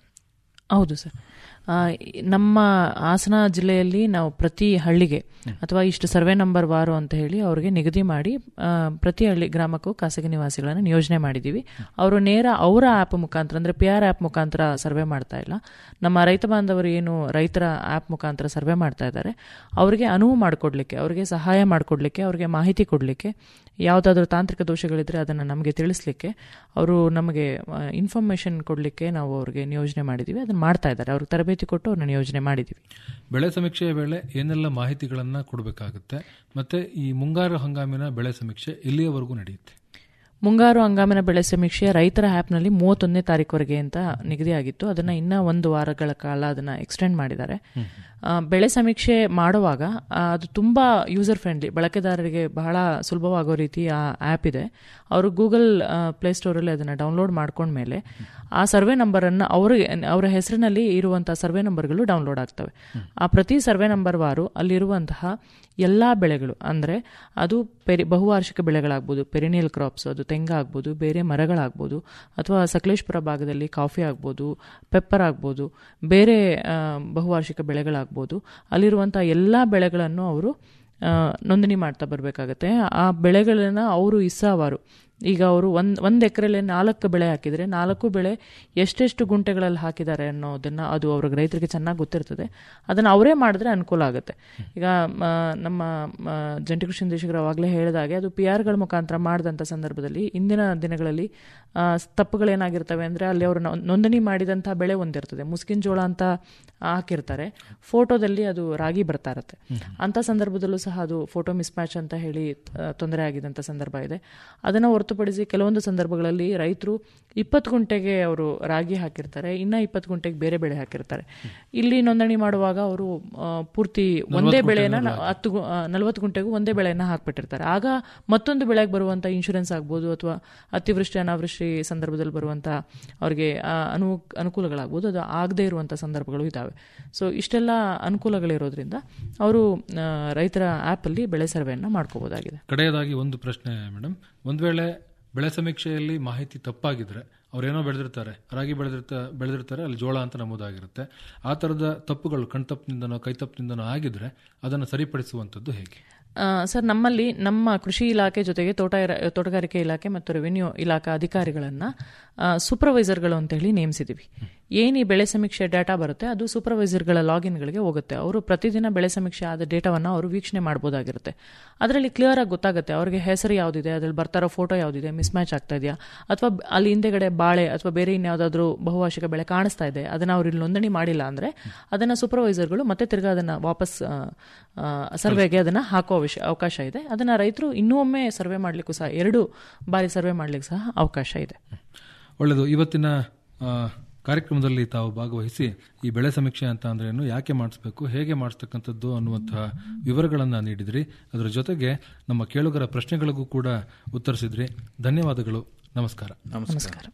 ಹೌದು ಸರ್ ಆ, ನಮ್ಮ ಹಾಸನ ಜಿಲ್ಲೆಯಲ್ಲಿ ನಾವು ಪ್ರತಿ ಹಳ್ಳಿಗೆ ಅಥವಾ ಇಷ್ಟು ಸರ್ವೆ ನಂಬರ್ ವಾರು ಅಂತ ಹೇಳಿ ಅವರಿಗೆ ನಿಗದಿ ಮಾಡಿ ಆ, ಪ್ರತಿ ಹಳ್ಳಿ ಗ್ರಾಮಕ್ಕೂ ಖಾಸಗಿ ನಿವಾಸಿಗಳನ್ನು ನಿಯೋಜನೆ ಮಾಡಿದ್ದೀವಿ ಅವರು ನೇರ ಅವರ ಆ್ಯಪ್ ಮುಖಾಂತರ ಅಂದರೆ ಪಿ ಆರ್ ಆ್ಯಪ್ ಮುಖಾಂತರ ಸರ್ವೆ ಮಾಡ್ತಾ ಇಲ್ಲ ನಮ್ಮ ರೈತ ಬಾಂಧವರು ಏನು ರೈತರ ಆ್ಯಪ್ ಮುಖಾಂತರ ಸರ್ವೆ ಮಾಡ್ತಾ ಇದ್ದಾರೆ ಅವರಿಗೆ ಅನುವು ಮಾಡಿಕೊಡ್ಲಿಕ್ಕೆ ಅವರಿಗೆ ಸಹಾಯ ಮಾಡಿಕೊಡ್ಲಿಕ್ಕೆ ಅವರಿಗೆ ಮಾಹಿತಿ ಕೊಡಲಿಕ್ಕೆ ಯಾವುದಾದ್ರೂ ತಾಂತ್ರಿಕ ದೋಷಗಳಿದ್ರೆ ಅದನ್ನು ನಮಗೆ ತಿಳಿಸ್ಲಿಕ್ಕೆ ಅವರು ನಮಗೆ ಇನ್ಫಾರ್ಮೇಷನ್ ಕೊಡಲಿಕ್ಕೆ ನಾವು ಅವ್ರಿಗೆ ನಿಯೋಜನೆ ಮಾಡಿದ್ದೀವಿ ಅದನ್ನು ಮಾಡ್ತಾ ಇದ್ದಾರೆ ಅವ್ರಿಗೆ ತರಬೇತಿ ಕೊಟ್ಟು ಅವ್ರನ್ನ ನಿಯೋಜನೆ ಮಾಡಿದ್ದೀವಿ ಬೆಳೆ ಸಮೀಕ್ಷೆಯ ವೇಳೆ ಏನೆಲ್ಲ ಮಾಹಿತಿಗಳನ್ನ ಕೊಡಬೇಕಾಗುತ್ತೆ ಮತ್ತೆ ಈ ಮುಂಗಾರು ಹಂಗಾಮಿನ ಬೆಳೆ ಸಮೀಕ್ಷೆ ಎಲ್ಲಿಯವರೆಗೂ ನಡೆಯುತ್ತೆ ಮುಂಗಾರು ಹಂಗಾಮಿನ ಬೆಳೆ ಸಮೀಕ್ಷೆ ರೈತರ ಆ್ಯಪ್ನಲ್ಲಿ ಮೂವತ್ತೊಂದನೇ ತಾರೀಕುವರೆಗೆ ಅಂತ ನಿಗದಿಯಾಗಿತ್ತು ಅದನ್ನು ಇನ್ನೂ ಒಂದು ವಾರಗಳ ಕಾಲ ಅದನ್ನು ಎಕ್ಸ್ಟೆಂಡ್ ಮಾಡಿದ್ದಾರೆ ಆ, ಬೆಳೆ ಸಮೀಕ್ಷೆ ಮಾಡುವಾಗ ಆ, ಅದು ತುಂಬ ಯೂಸರ್ ಫ್ರೆಂಡ್ಲಿ ಬಳಕೆದಾರರಿಗೆ ಬಹಳ ಸುಲಭವಾಗೋ ರೀತಿ ಆ ಆ್ಯಪ್ ಇದೆ ಅವರು ಗೂಗಲ್ ಪ್ಲೇಸ್ಟೋರಲ್ಲಿ ಅದನ್ನು ಡೌನ್ಲೋಡ್ ಮಾಡ್ಕೊಂಡ್ಮೇಲೆ ಆ ಸರ್ವೆ ನಂಬರನ್ನು ಅವರಿಗೆ ಅವರ ಹೆಸರಿನಲ್ಲಿ ಇರುವಂಥ ಸರ್ವೆ ನಂಬರ್ಗಳು ಡೌನ್ಲೋಡ್ ಆಗ್ತವೆ ಆ ಪ್ರತಿ ಸರ್ವೆ ನಂಬರ್ ವಾರು ಅಲ್ಲಿರುವಂತಹ ಎಲ್ಲ ಬೆಳೆಗಳು ಅಂದರೆ ಅದು ಪೆರಿ ಬಹುವಾರ್ಷಿಕ ಬೆಳೆಗಳಾಗ್ಬೋದು ಪೆರಿನಿಯಲ್ ಕ್ರಾಪ್ಸ್ ಅದು ತೆಂಗಾಗ್ಬೋದು ಬೇರೆ ಮರಗಳಾಗ್ಬೋದು ಅಥವಾ ಸಕಲೇಶ್ಪುರ ಭಾಗದಲ್ಲಿ ಕಾಫಿ ಆಗ್ಬೋದು ಪೆಪ್ಪರ್ ಆಗ್ಬೋದು ಬೇರೆ ಆ, ಬಹುವಾರ್ಷಿಕ ಬೆಳೆಗಳಾಗ್ಬೋದು ಅಲ್ಲಿರುವಂಥ ಎಲ್ಲ ಬೆಳೆಗಳನ್ನು ಅವರು ಆ, ನೋಂದಣಿ ಮಾಡ್ತಾ ಬರಬೇಕಾಗತ್ತೆ ಆ ಬೆಳೆಗಳನ್ನು ಅವರು ಇಸ್ಸಾವಾರು ಈಗ ಅವರು ಒಂದು ಒಂದು ಎಕರೆಲಿ ನಾಲ್ಕು ಬೆಳೆ ಹಾಕಿದರೆ ನಾಲ್ಕು ಬೆಳೆ ಎಷ್ಟೆಷ್ಟು ಗುಂಟೆಗಳಲ್ಲಿ ಹಾಕಿದ್ದಾರೆ ಅನ್ನೋದನ್ನು ಅದು ಅವ್ರಿಗೆ ರೈತರಿಗೆ ಚೆನ್ನಾಗಿ ಗೊತ್ತಿರ್ತದೆ ಅದನ್ನು ಅವರೇ ಮಾಡಿದ್ರೆ ಅನುಕೂಲ ಆಗುತ್ತೆ ಈಗ ಮ, ನಮ್ಮ ಮ, ಜಂಟಿ ಕೃಷಿ ನಿರ್ದೇಶಕರು ಅವಾಗಲೇ ಹೇಳಿದಾಗೆ ಅದು ಪಿ ಆರ್ಗಳ ಮುಖಾಂತರ ಮಾಡಿದಂಥ ಸಂದರ್ಭದಲ್ಲಿ ಇಂದಿನ ದಿನಗಳಲ್ಲಿ ಆ, ತಪ್ಪುಗಳೇನಾಗಿರ್ತವೆ ಅಂದರೆ ಅಲ್ಲಿ ಅವರು ನೊ- ನೋಂದಣಿ ಮಾಡಿದಂಥ ಬೆಳೆ ಒಂದಿರ್ತದೆ ಮುಸ್ಕಿನ ಜೋಳ ಅಂತ ಹಾಕಿರ್ತಾರೆ ಫೋಟೋದಲ್ಲಿ ಅದು ರಾಗಿ ಬರ್ತಾ ಇರುತ್ತೆ ಅಂಥ ಸಂದರ್ಭದಲ್ಲೂ ಸಹ ಅದು ಫೋಟೋ ಮಿಸ್ಮ್ಯಾಚ್ ಅಂತ ಹೇಳಿ ಆ, ತೊಂದರೆ ಆಗಿದಂಥ ಸಂದರ್ಭ ಇದೆ ಅದನ್ನು ಹೊರತುಪಡಿಸಿ ಕೆಲವೊಂದು ಸಂದರ್ಭಗಳಲ್ಲಿ ರೈತರು ಇಪ್ಪತ್ತು ಗುಂಟೆಗೆ ಅವರು ರಾಗಿ ಹಾಕಿರ್ತಾರೆ ಇನ್ನ ಇಪ್ಪತ್ತು ಗುಂಟೆಗೆ ಬೇರೆ ಬೆಳೆ ಹಾಕಿರ್ತಾರೆ ಇಲ್ಲಿ ನೋಂದಣಿ ಮಾಡುವಾಗ ಅವರು ಆ, ಪೂರ್ತಿ ಒಂದೇ ಬೆಳೆನ ನ- ಹತ್ತು ಗು- ಆ, ನಲವತ್ತು ಗುಂಟೆಗೂ ಒಂದೇ ಬೆಳೆಯನ್ನ ಹಾಕ್ಬಿಟ್ಟಿರ್ತಾರೆ ಆಗ ಮತ್ತೊಂದು ಬೆಳೆಗೆ ಬರುವಂಥ ಇನ್ಶೂರೆನ್ಸ್ ಆಗ್ಬೋದು ಅಥವಾ ಅತಿವೃಷ್ಟಿ ಅನಾವೃಷ್ಟಿ ಸಂದರ್ಭದಲ್ಲಿ ಬರುವಂಥ ಅವ್ರಿಗೆ ಆ, ಅನು ಅನುಕೂಲಗಳಾಗ್ಬೋದು ಅದು ಆಗದೇ ಇರುವಂಥ ಸಂದರ್ಭಗಳು ಇದ್ದಾವೆ ಸೊ ಇಷ್ಟೆಲ್ಲ ಅನುಕೂಲಗಳಿರೋದ್ರಿಂದ ಅವರು ಆ, ರೈತರ ಆ್ಯಪಲ್ಲಿ ಬೆಳೆ ಸರ್ವೆಯನ್ನು ಮಾಡ್ಕೋಬೋದಾಗಿದೆ ಕಡೆಯದಾಗಿ ಒಂದು ಪ್ರಶ್ನೆ ಮೇಡಮ್ ಒಂದ್ ವೇಳೆ ಬೆಳೆ ಸಮೀಕ್ಷೆಯಲ್ಲಿ ಮಾಹಿತಿ ತಪ್ಪಾಗಿದ್ರೆ ಅವ್ರೇನೋ ಬೆಳೆದಿರ್ತಾರೆ ರಾಗಿ ಬೆಳೆದಿರ್ತ ಬೆಳೆದಿರ್ತಾರೆ ಅಲ್ಲಿ ಜೋಳ ಅಂತ ನಮೂದಾಗಿರುತ್ತೆ ಆ ತರದ ತಪ್ಪುಗಳು ಕಣ್ತಪ್ಪಿನಿಂದನೋ ಕೈತಪ್ಪಿನಿಂದನೋ ಆಗಿದ್ರೆ ಅದನ್ನು ಸರಿಪಡಿಸುವಂಥದ್ದು ಹೇಗೆ ಆ, ಸರ್ ನಮ್ಮಲ್ಲಿ ನಮ್ಮ ಕೃಷಿ ಇಲಾಖೆ ಜೊತೆಗೆ ತೋಟ ಇರ- ತೋಟಗಾರಿಕೆ ಇಲಾಖೆ ಮತ್ತು ರೆವಿನ್ಯೂ ಇಲಾಖೆ ಅಧಿಕಾರಿಗಳನ್ನು ಸೂಪರ್ವೈಸರ್ಗಳು ಅಂತ ಹೇಳಿ ನೇಮಿಸಿದ್ದೀವಿ ಏನು ಈ ಬೆಳೆ ಸಮೀಕ್ಷೆ ಡೇಟಾ ಬರುತ್ತೆ ಅದು ಸೂಪರ್ವೈಸರ್ಗಳ ಲಾಗಿನ್ಗಳಿಗೆ ಹೋಗುತ್ತೆ ಅವರು ಪ್ರತಿದಿನ ಬೆಳೆ ಸಮೀಕ್ಷೆ ಆದ ಡೇಟಾವನ್ನು ಅವರು ವೀಕ್ಷಣೆ ಮಾಡ್ಬೋದಾಗಿರುತ್ತೆ ಅದರಲ್ಲಿ ಕ್ಲಿಯರ್ ಆಗಿ ಗೊತ್ತಾಗುತ್ತೆ ಅವ್ರಿಗೆ ಹೆಸರು ಯಾವುದಿದೆ ಅದ್ರಲ್ಲಿ ಬರ್ತಾರೋ ಫೋಟೋ ಯಾವುದಿದೆ ಮಿಸ್ ಮ್ಯಾಚ್ ಆಗ್ತಾ ಇದೆಯಾ ಅಥವಾ ಬ- ಅಲ್ಲಿ ಹಿಂದೆಗಡೆ ಬಾಳೆ ಅಥವಾ ಬೇರೆ ಇನ್ಯಾವುದಾದ್ರೂ ಬಹುವಾರ್ಷಿಕ ಬೆಳೆ ಕಾಣಿಸ್ತಾ ಇದೆ ಅದನ್ನು ಅವ್ರು ಇಲ್ಲಿ ನೋಂದಣಿ ಮಾಡಿಲ್ಲ ಅಂದರೆ ಅದನ್ನು ಸೂಪರ್ವೈಸರ್ಗಳು ಮತ್ತೆ ತಿರ್ಗಾ ಅದನ್ನು ವಾಪಸ್ ಆ, ಆ, ಸರ್ವೆಗೆ ಅದನ್ನು ಹಾಕೋ ವಿಷಯ ಅವಕಾಶ ಇದೆ ಅದನ್ನು ರೈತರು ಇನ್ನೂ ಒಮ್ಮೆ ಸರ್ವೆ ಮಾಡಲಿಕ್ಕೂ ಸಹ ಎರಡು ಬಾರಿ ಸರ್ವೆ ಮಾಡಲಿಕ್ಕೆ ಸಹ ಅವಕಾಶ ಇದೆ ಒಳ್ಳೆಯದು ಇವತ್ತಿನ ಆ, ಕಾರ್ಯಕ್ರಮದಲ್ಲಿ ತಾವು ಭಾಗವಹಿಸಿ ಈ ಬೆಳೆ ಸಮೀಕ್ಷೆ ಅಂತ ಅಂದ್ರೆ ಏನು ಯಾಕೆ ಮಾಡಿಸ್ಬೇಕು ಹೇಗೆ ಮಾಡಿಸ್ತಕ್ಕಂಥದ್ದು ಅನ್ನುವಂತಹ ವಿವರಗಳನ್ನು ನೀಡಿದ್ರಿ ಅದರ ಜೊತೆಗೆ ನಮ್ಮ ಕೇಳುಗರ ಪ್ರಶ್ನೆಗಳಿಗೂ ಕೂಡ ಉತ್ತರಿಸಿದ್ರಿ ಧನ್ಯವಾದಗಳು ನಮಸ್ಕಾರ ನಮಸ್ಕಾರ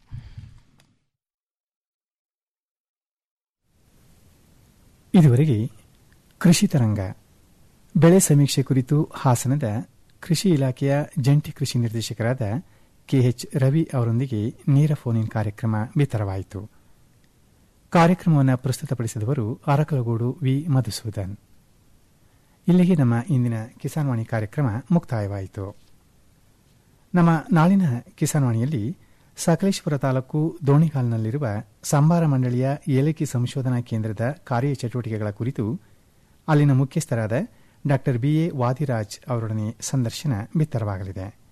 ಇದುವರೆಗೆ ಕೃಷಿ ತರಂಗ ಬೆಳೆ ಸಮೀಕ್ಷೆ ಕುರಿತು ಹಾಸನದ ಕೃಷಿ ಇಲಾಖೆಯ ಜಂಟಿ ಕೃಷಿ ನಿರ್ದೇಶಕರಾದ ಕೆಎಚ್ ರವಿ ಅವರೊಂದಿಗೆ ನೇರ ಫೋನ್ ಇನ್ ಕಾರ್ಯಕ್ರಮ ಬಿತ್ತರವಾಯಿತು ಕಾರ್ಯಕ್ರಮವನ್ನು ಪ್ರಸ್ತುತಪಡಿಸಿದವರು ಅರಕಲಗೂಡು ವಿ ಮಧುಸೂದನ್ ಇಲ್ಲಿಗೆ ನಮ್ಮ ಇಂದಿನ ಕಿಸಾನ್ ವಾಣಿ ಕಾರ್ಯಕ್ರಮ ಮುಕ್ತಾಯವಾಯಿತು ನಮ್ಮ ನಾಳಿನ ಕಿಸಾನ್ ವಾಣಿಯಲ್ಲಿ ಸಕಲೇಶ್ವರ ತಾಲೂಕು ದೋಣಿಗಾಲ್ನಲ್ಲಿರುವ ಸಂಬಾರ ಮಂಡಳಿಯ ಏಲಕ್ಕಿ ಸಂಶೋಧನಾ ಕೇಂದ್ರದ ಕಾರ್ಯಚಟುವಟಿಕೆಗಳ ಕುರಿತು ಅಲ್ಲಿನ ಮುಖ್ಯಸ್ಥರಾದ ಡಾ ಬಿಎ ವಾದಿರಾಜ್ ಅವರೊಡನೆ ಸಂದರ್ಶನ ಬಿತ್ತರವಾಗಲಿದೆ